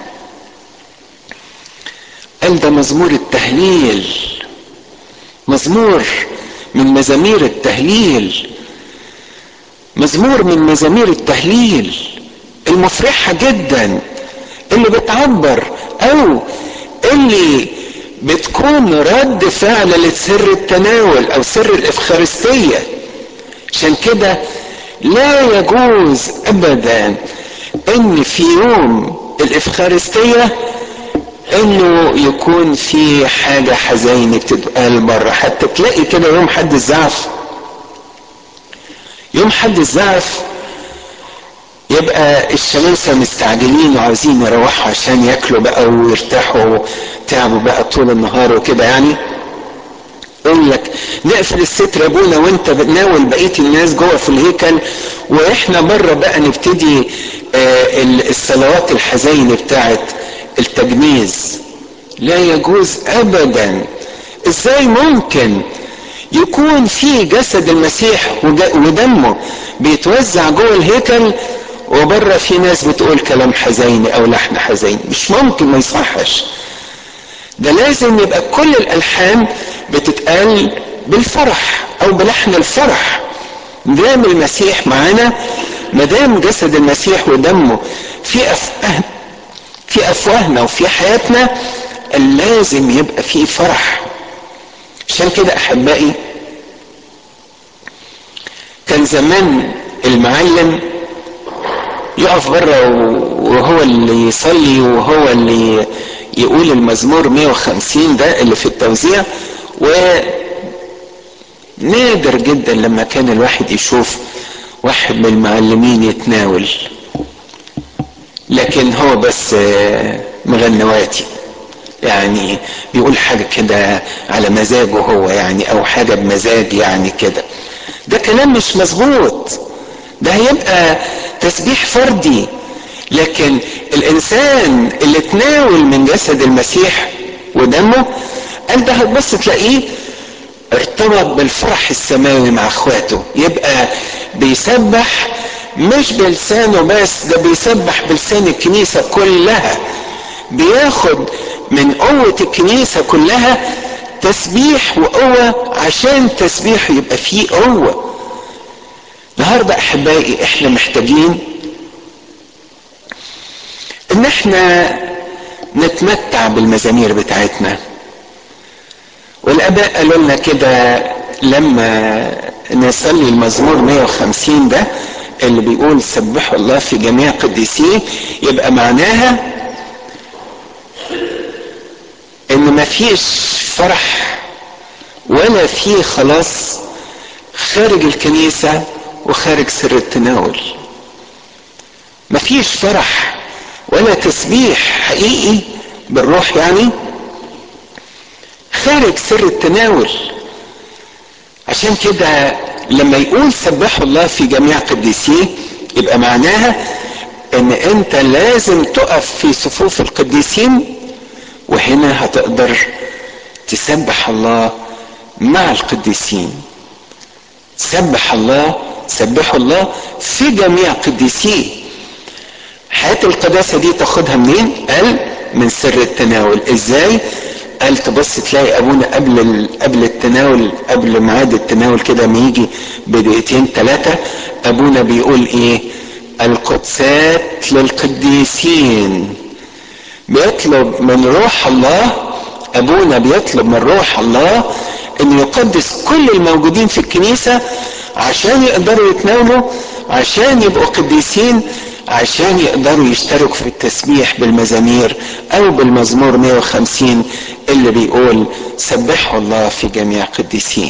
قال ده مزمور التهليل مزمور من مزامير التهليل مزمور من مزامير التهليل المفرحة جدا اللي بتعبر او اللي بتكون رد فعل لسر التناول او سر الافخارستية عشان كده لا يجوز ابدا ان في يوم الافخارستية انه يكون في حاجة حزينة بتتقال بره حتى تلاقي كده يوم حد الزعف يوم حد الزعف يبقى الشمامسة مستعجلين وعاوزين يروحوا عشان ياكلوا بقى ويرتاحوا تعبوا بقى طول النهار وكده يعني يقول لك نقفل الستر يا ابونا وانت بتناول بقيه الناس جوه في الهيكل واحنا بره بقى نبتدي آه الصلوات الحزينه بتاعت التجميز لا يجوز ابدا ازاي ممكن يكون في جسد المسيح ودمه بيتوزع جوه الهيكل وبره في ناس بتقول كلام حزيني او لحن حزين مش ممكن ما يصحش ده لازم يبقى كل الالحان بتتقال بالفرح او بلحن الفرح دام المسيح معانا ما دام جسد المسيح ودمه في أف... في افواهنا وفي حياتنا لازم يبقى في فرح عشان كده احبائي كان زمان المعلم يقف بره وهو اللي يصلي وهو اللي يقول المزمور 150 ده اللي في التوزيع ونادر جدا لما كان الواحد يشوف واحد من المعلمين يتناول لكن هو بس مغنواتي يعني بيقول حاجة كده على مزاجه هو يعني او حاجة بمزاج يعني كده ده كلام مش مظبوط ده هيبقى تسبيح فردي لكن الانسان اللي تناول من جسد المسيح ودمه قال ده هتبص تلاقيه ارتبط بالفرح السماوي مع اخواته يبقى بيسبح مش بلسانه بس ده بيسبح بلسان الكنيسة كلها بياخد من قوة الكنيسة كلها تسبيح وقوة عشان تسبيحه يبقى فيه قوة النهاردة احبائي احنا محتاجين ان احنا نتمتع بالمزامير بتاعتنا والاباء قالوا لنا كده لما نصلي المزمور 150 ده اللي بيقول سبحوا الله في جميع قديسيه يبقى معناها ان مفيش فرح ولا في خلاص خارج الكنيسة وخارج سر التناول مفيش فرح ولا تسبيح حقيقي بالروح يعني خارج سر التناول عشان كده لما يقول سبحوا الله في جميع قديسيه يبقى معناها ان انت لازم تقف في صفوف القديسين وهنا هتقدر تسبح الله مع القديسين سبح الله سبحوا الله في جميع قديسيه حياة القداسة دي تاخدها منين؟ قال من سر التناول ازاي؟ قال تبص تلاقي ابونا قبل ال... قبل التناول قبل ميعاد التناول كده ما يجي بدقيقتين ثلاثة ابونا بيقول ايه؟ القدسات للقديسين بيطلب من روح الله ابونا بيطلب من روح الله ان يقدس كل الموجودين في الكنيسة عشان يقدروا يتناولوا عشان يبقوا قديسين عشان يقدروا يشتركوا في التسبيح بالمزامير او بالمزمور 150 اللي بيقول سبحوا الله في جميع قديسيه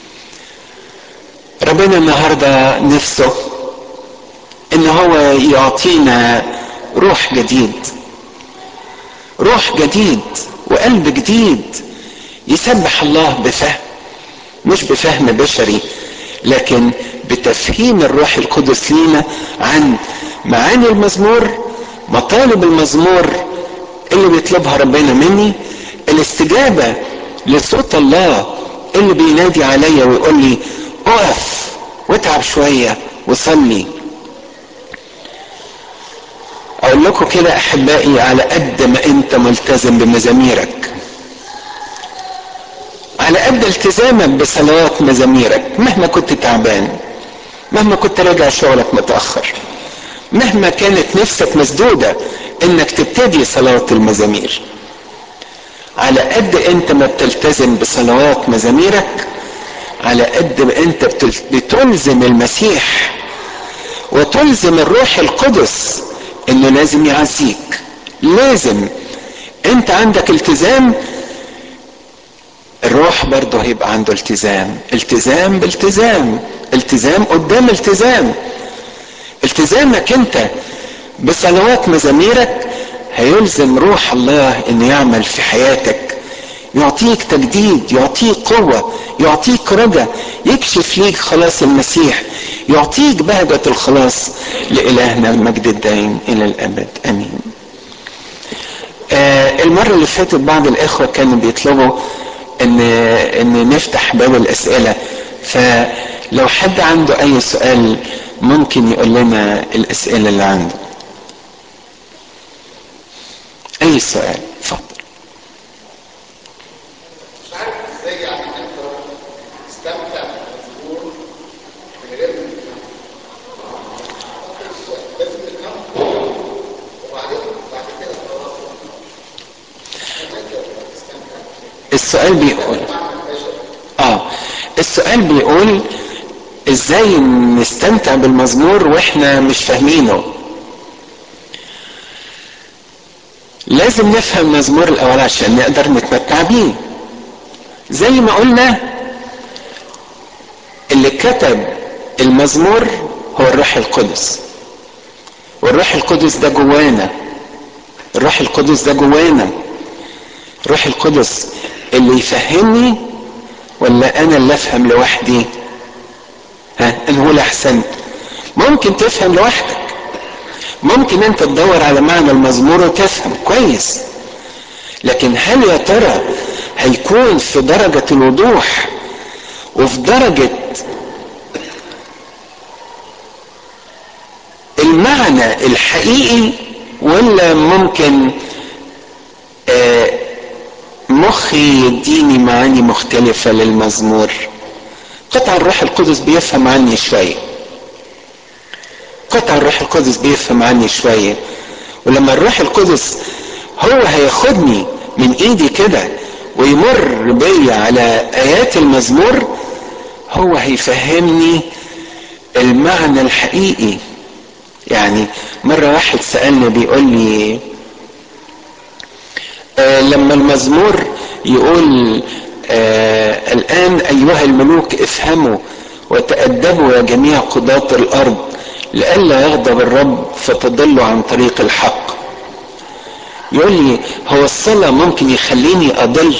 ربنا النهارده نفسه ان هو يعطينا روح جديد روح جديد وقلب جديد يسبح الله بفهم مش بفهم بشري لكن بتفهيم الروح القدس لينا عن معاني المزمور مطالب المزمور اللي بيطلبها ربنا مني الاستجابة لصوت الله اللي بينادي عليا ويقول لي اقف واتعب شوية وصلي اقول لكم كده احبائي على قد ما انت ملتزم بمزاميرك على قد التزامك بصلوات مزاميرك مهما كنت تعبان مهما كنت راجع شغلك متأخر مهما كانت نفسك مسدودة انك تبتدي صلاة المزامير على قد انت ما بتلتزم بصلوات مزاميرك على قد ما انت بتلزم المسيح وتلزم الروح القدس انه لازم يعزيك لازم انت عندك التزام الروح برضه هيبقى عنده التزام التزام بالتزام التزام قدام التزام التزامك انت بصلوات مزاميرك هيلزم روح الله انه يعمل في حياتك يعطيك تجديد يعطيك قوة يعطيك رجا يكشف ليك خلاص المسيح يعطيك بهجة الخلاص لإلهنا المجد الدائم إلى الأبد أمين آه المرة اللي فاتت بعض الإخوة كانوا بيطلبوا إن إن نفتح باب الأسئلة فلو حد عنده أي سؤال ممكن يقول لنا الأسئلة اللي عنده أي سؤال اتفضل مش عارف ازاي يعني انت تستمتع بالمزمور من غير ما تنام لازم تنام وبعدين بعد كده خلاص السؤال بيقول اه السؤال بيقول ازاي نستمتع بالمزمور واحنا مش فاهمينه لازم نفهم المزمور الاول عشان نقدر نتمتع بيه زي ما قلنا اللي كتب المزمور هو الروح القدس والروح القدس ده جوانا الروح القدس ده جوانا الروح القدس اللي يفهمني ولا انا اللي افهم لوحدي ها انه الاحسن ممكن تفهم لوحدك ممكن انت تدور على معنى المزمور وتفهم كويس لكن هل يا ترى هيكون في درجة الوضوح وفي درجة المعنى الحقيقي ولا ممكن آه مخي يديني معاني مختلفة للمزمور قطع الروح القدس بيفهم عني شوية قطع الروح القدس بيفهم عني شوية ولما الروح القدس هو هياخدني من ايدي كده ويمر بيا على ايات المزمور هو هيفهمني المعنى الحقيقي يعني مرة واحد سألني بيقول لي آه لما المزمور يقول آه الآن أيها الملوك افهموا وتأدبوا يا جميع قضاة الأرض لئلا يغضب الرب فتضلوا عن طريق الحق يقول لي هو الصلاة ممكن يخليني أضل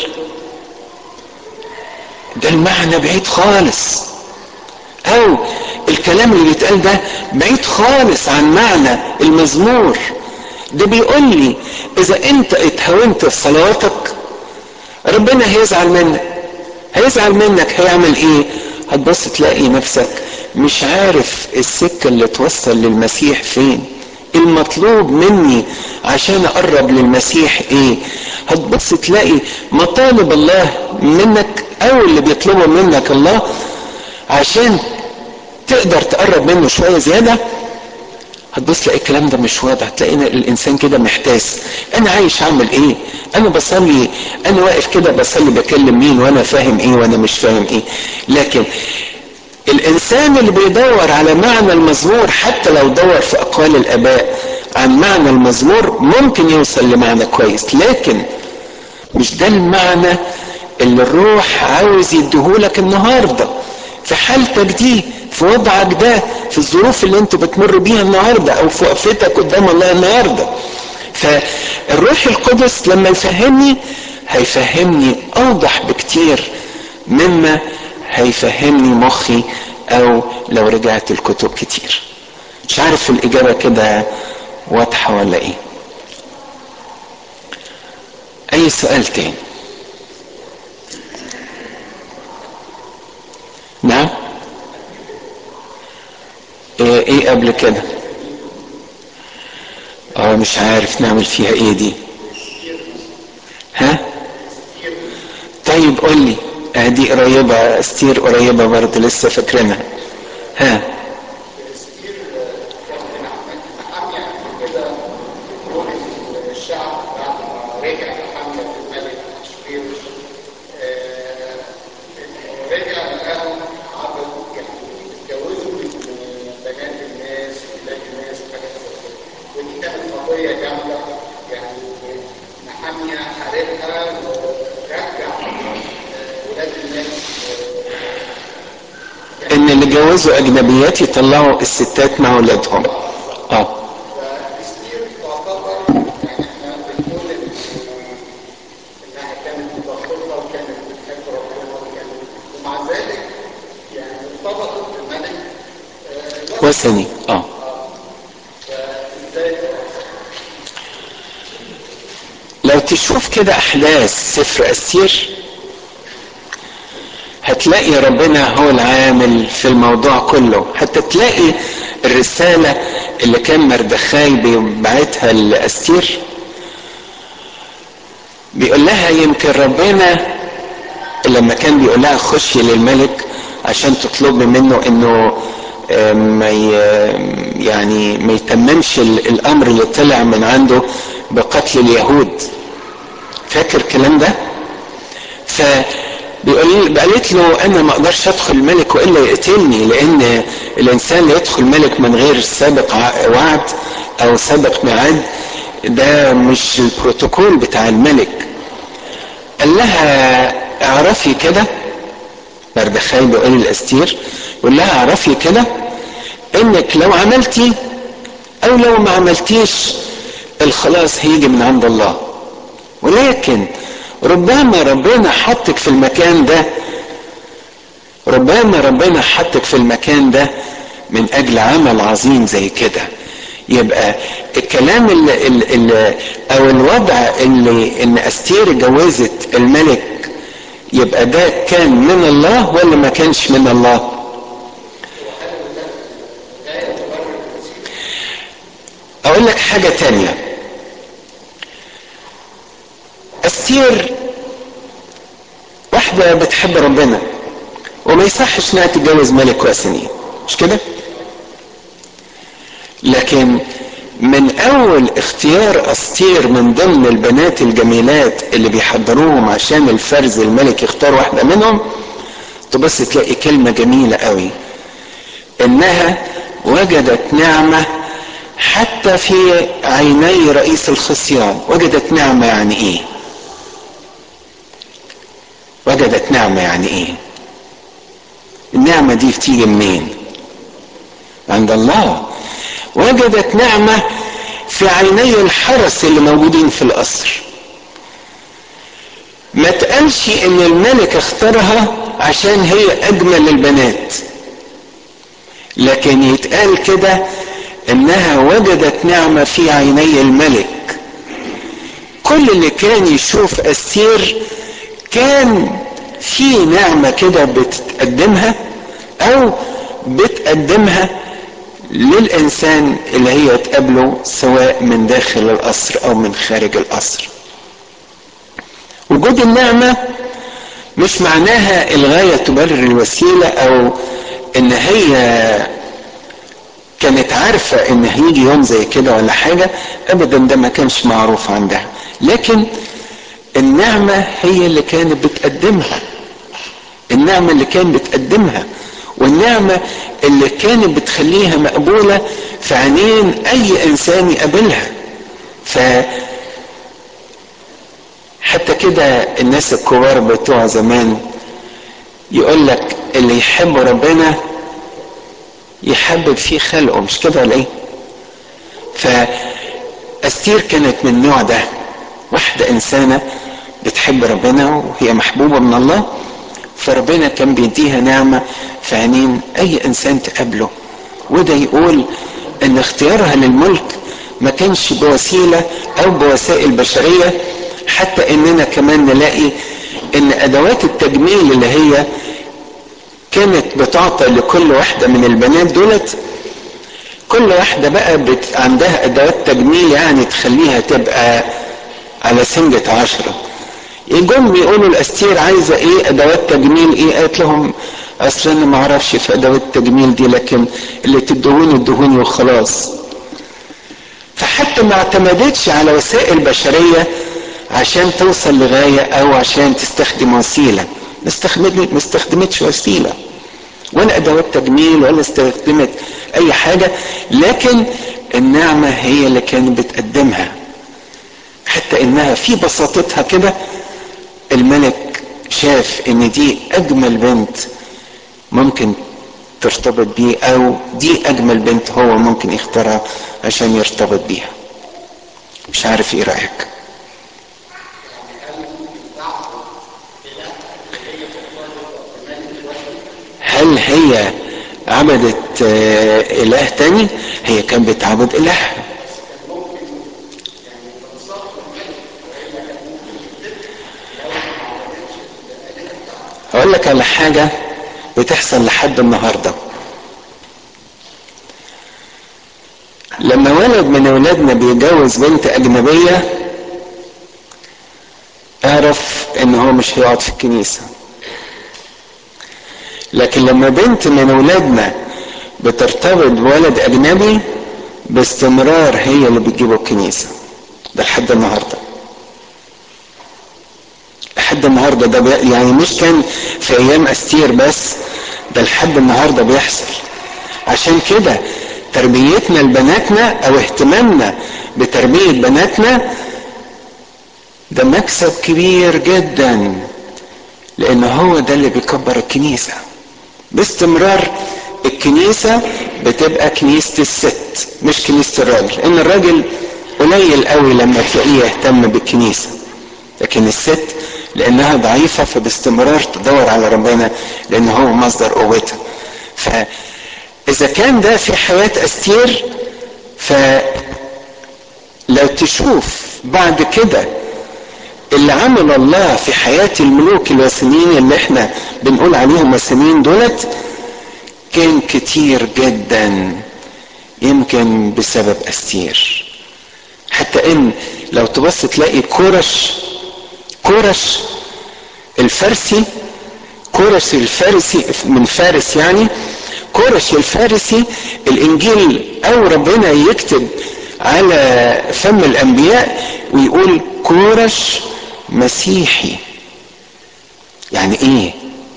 ده المعنى بعيد خالص أو الكلام اللي بيتقال ده بعيد خالص عن معنى المزمور ده بيقول لي اذا انت اتهاونت في صلواتك ربنا هيزعل منك هيزعل منك هيعمل ايه هتبص تلاقي نفسك مش عارف السكة اللي توصل للمسيح فين المطلوب مني عشان اقرب للمسيح ايه هتبص تلاقي مطالب الله منك او اللي بيطلبه منك الله عشان تقدر تقرب منه شويه زياده هتبص تلاقي الكلام ده مش واضح تلاقي الانسان كده محتاس انا عايش اعمل ايه انا بصلي انا واقف كده بصلي بكلم مين وانا فاهم ايه وانا مش فاهم ايه لكن الانسان اللي بيدور على معنى المزمور حتى لو دور في اقوال الاباء عن معنى المزمور ممكن يوصل لمعنى كويس لكن مش ده المعنى اللي الروح عاوز يديهولك النهارده في حالتك دي في وضعك ده في الظروف اللي انت بتمر بيها النهارده او في وقفتك قدام الله النهارده فالروح القدس لما يفهمني هيفهمني اوضح بكتير مما هيفهمني مخي او لو رجعت الكتب كتير مش عارف الاجابه كده واضحه ولا ايه اي سؤال تاني نعم ايه, إيه قبل كده اه مش عارف نعمل فيها ايه دي ها طيب قول لي اه دي قريبة استير قريبة برضه لسه فاكرينها ها الشعب بعد ما رجع محمد الملك شرير رجع لقاهم عبدوا يعني اتجوزوا من بنات الناس ولاد الناس وحاجات زي كده ودي كانت قضيه جامده يعني محاميه حاربها ورجع ولاد الناس ان اللي جوزوا اجنبيات يطلعوا الستات مع اولادهم اه فكتير تعتبر يعني احنا بنقول ان انها كانت متخلطه وكانت بتحب ربنا وكانت ومع ذلك يعني ارتبطت بالملك آه، وثني اه فازاي لو تشوف كده احداث سفر استير هتلاقي ربنا هو العامل في الموضوع كله حتى تلاقي الرسالة اللي كان مردخاي بيبعتها لأستير بيقول لها يمكن ربنا لما كان بيقول لها خشي للملك عشان تطلبي منه انه آه، ما ي- يعني ما يتممش ال- الامر اللي طلع من عنده بقتل اليهود فاكر الكلام ده فبيقول قالت له انا ما اقدرش ادخل الملك والا يقتلني لان الانسان يدخل ملك من غير سابق وعد او سابق ميعاد ده مش البروتوكول بتاع الملك قال لها اعرفي كده مردخاي بيقول الاستير يقول لها اعرفي كده انك لو عملتي او لو ما عملتيش الخلاص هيجي من عند الله ولكن ربما ربنا حطك في المكان ده ربما ربنا حطك في المكان ده من اجل عمل عظيم زي كده يبقى الكلام اللي, اللي او الوضع اللي ان استير اتجوزت الملك يبقى ده كان من الله ولا ما كانش من الله اقول لك حاجة تانية استير واحدة بتحب ربنا وما يصحش انها تتجوز ملك وثني مش كده لكن من اول اختيار استير من ضمن البنات الجميلات اللي بيحضروهم عشان الفرز الملك يختار واحدة منهم تبص تلاقي كلمة جميلة قوي انها وجدت نعمة حتى في عيني رئيس الخصيان وجدت نعمة يعني ايه وجدت نعمة يعني ايه النعمة دي بتيجي منين عند الله وجدت نعمة في عيني الحرس اللي موجودين في القصر ما تقالش ان الملك اختارها عشان هي اجمل البنات لكن يتقال كده انها وجدت نعمة في عيني الملك كل اللي كان يشوف استير كان في نعمة كده بتقدمها او بتقدمها للإنسان اللي هي تقابله سواء من داخل القصر أو من خارج القصر وجود النعمة مش معناها الغاية تبرر الوسيلة أو إن هي كانت عارفة إن هيجي يوم زي كده ولا حاجة أبدا ده ما كانش معروف عندها لكن النعمة هي اللي كانت بتقدمها النعمة اللي كانت بتقدمها والنعمة اللي كانت بتخليها مقبولة في عينين أي إنسان يقابلها ف حتى كده الناس الكبار بتوع زمان يقول لك اللي يحب ربنا يحبب فيه خلقه مش كده ولا ايه؟ فأستير كانت من النوع ده واحدة إنسانة بتحب ربنا وهي محبوبة من الله فربنا كان بيديها نعمة في عينين أي إنسان تقابله وده يقول إن اختيارها للملك ما كانش بوسيلة أو بوسائل بشرية حتى إننا كمان نلاقي إن أدوات التجميل اللي هي كانت بتعطى لكل واحدة من البنات دولت كل واحدة بقى بت... عندها أدوات تجميل يعني تخليها تبقى على سنجة عشرة يجوا يقولوا الاستير عايزه ايه ادوات تجميل ايه قالت لهم اصل انا ما اعرفش في ادوات التجميل دي لكن اللي تدهوني ادهوني وخلاص فحتى ما اعتمدتش على وسائل بشريه عشان توصل لغايه او عشان تستخدم وسيله ما استخدمتش وسيله ولا ادوات تجميل ولا استخدمت اي حاجه لكن النعمه هي اللي كانت بتقدمها حتى انها في بساطتها كده الملك شاف ان دي اجمل بنت ممكن ترتبط بيه او دي اجمل بنت هو ممكن يختارها عشان يرتبط بيها مش عارف ايه رايك هل هي عبدت اله تاني هي كانت بتعبد اله اقول لك على حاجة بتحصل لحد النهاردة لما ولد من اولادنا بيتجوز بنت اجنبية اعرف ان هو مش هيقعد في الكنيسة لكن لما بنت من اولادنا بترتبط بولد اجنبي باستمرار هي اللي بتجيبه الكنيسة ده لحد النهارده لحد النهارده ده بي... يعني مش كان في ايام استير بس ده لحد النهارده بيحصل عشان كده تربيتنا لبناتنا او اهتمامنا بتربيه بناتنا ده مكسب كبير جدا لان هو ده اللي بيكبر الكنيسه باستمرار الكنيسه بتبقى كنيسه الست مش كنيسه الراجل لان الراجل قليل قوي لما تلاقيه يهتم بالكنيسه لكن الست لانها ضعيفه فباستمرار تدور على ربنا لان هو مصدر قوتها فاذا كان ده في حياه استير فلو تشوف بعد كده اللي عمل الله في حياة الملوك الوثنيين اللي احنا بنقول عليهم وثنيين دولت كان كتير جدا يمكن بسبب استير حتى ان لو تبص تلاقي كورش كورش الفارسي كورش الفارسي من فارس يعني كورش الفارسي الانجيل او ربنا يكتب على فم الانبياء ويقول كورش مسيحي يعني ايه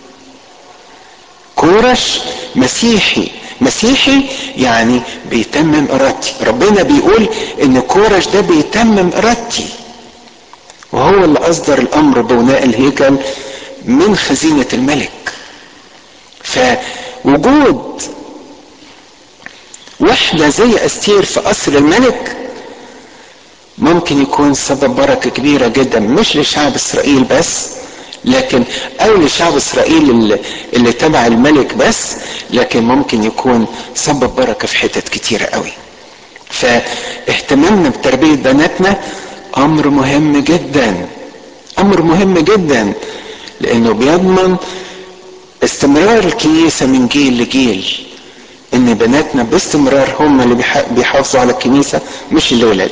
كورش مسيحي مسيحي يعني بيتمم ارادتي ربنا بيقول ان كورش ده بيتمم ارادتي وهو اللي اصدر الامر بناء الهيكل من خزينه الملك فوجود واحده زي استير في قصر الملك ممكن يكون سبب بركه كبيره جدا مش لشعب اسرائيل بس لكن او لشعب اسرائيل اللي, اللي تبع الملك بس لكن ممكن يكون سبب بركه في حتت كتيره قوي فاهتمامنا بتربيه بناتنا امر مهم جدا امر مهم جدا لانه بيضمن استمرار الكنيسه من جيل لجيل ان بناتنا باستمرار هم اللي بيحافظوا على الكنيسه مش الاولاد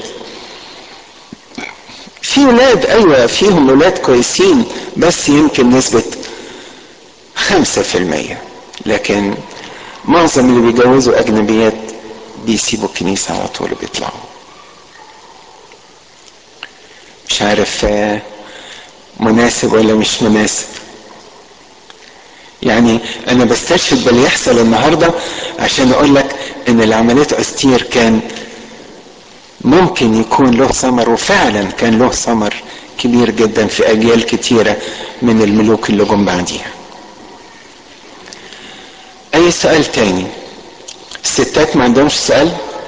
في ولاد ايوه فيهم ولاد كويسين بس يمكن نسبة خمسة في المية لكن معظم اللي بيجوزوا اجنبيات بيسيبوا الكنيسة على طول بيطلعوا مش عارف مناسب ولا مش مناسب يعني انا بستشهد باللي يحصل النهارده عشان اقول لك ان اللي عملته استير كان ممكن يكون له ثمر وفعلا كان له ثمر كبير جدا في اجيال كتيره من الملوك اللي جم بعديها اي سؤال تاني الستات ما عندهمش سؤال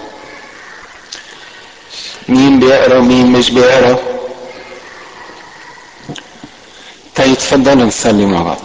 مين بيقرا ومين مش بيقرا طيب اتفضلوا نصلي مع بعض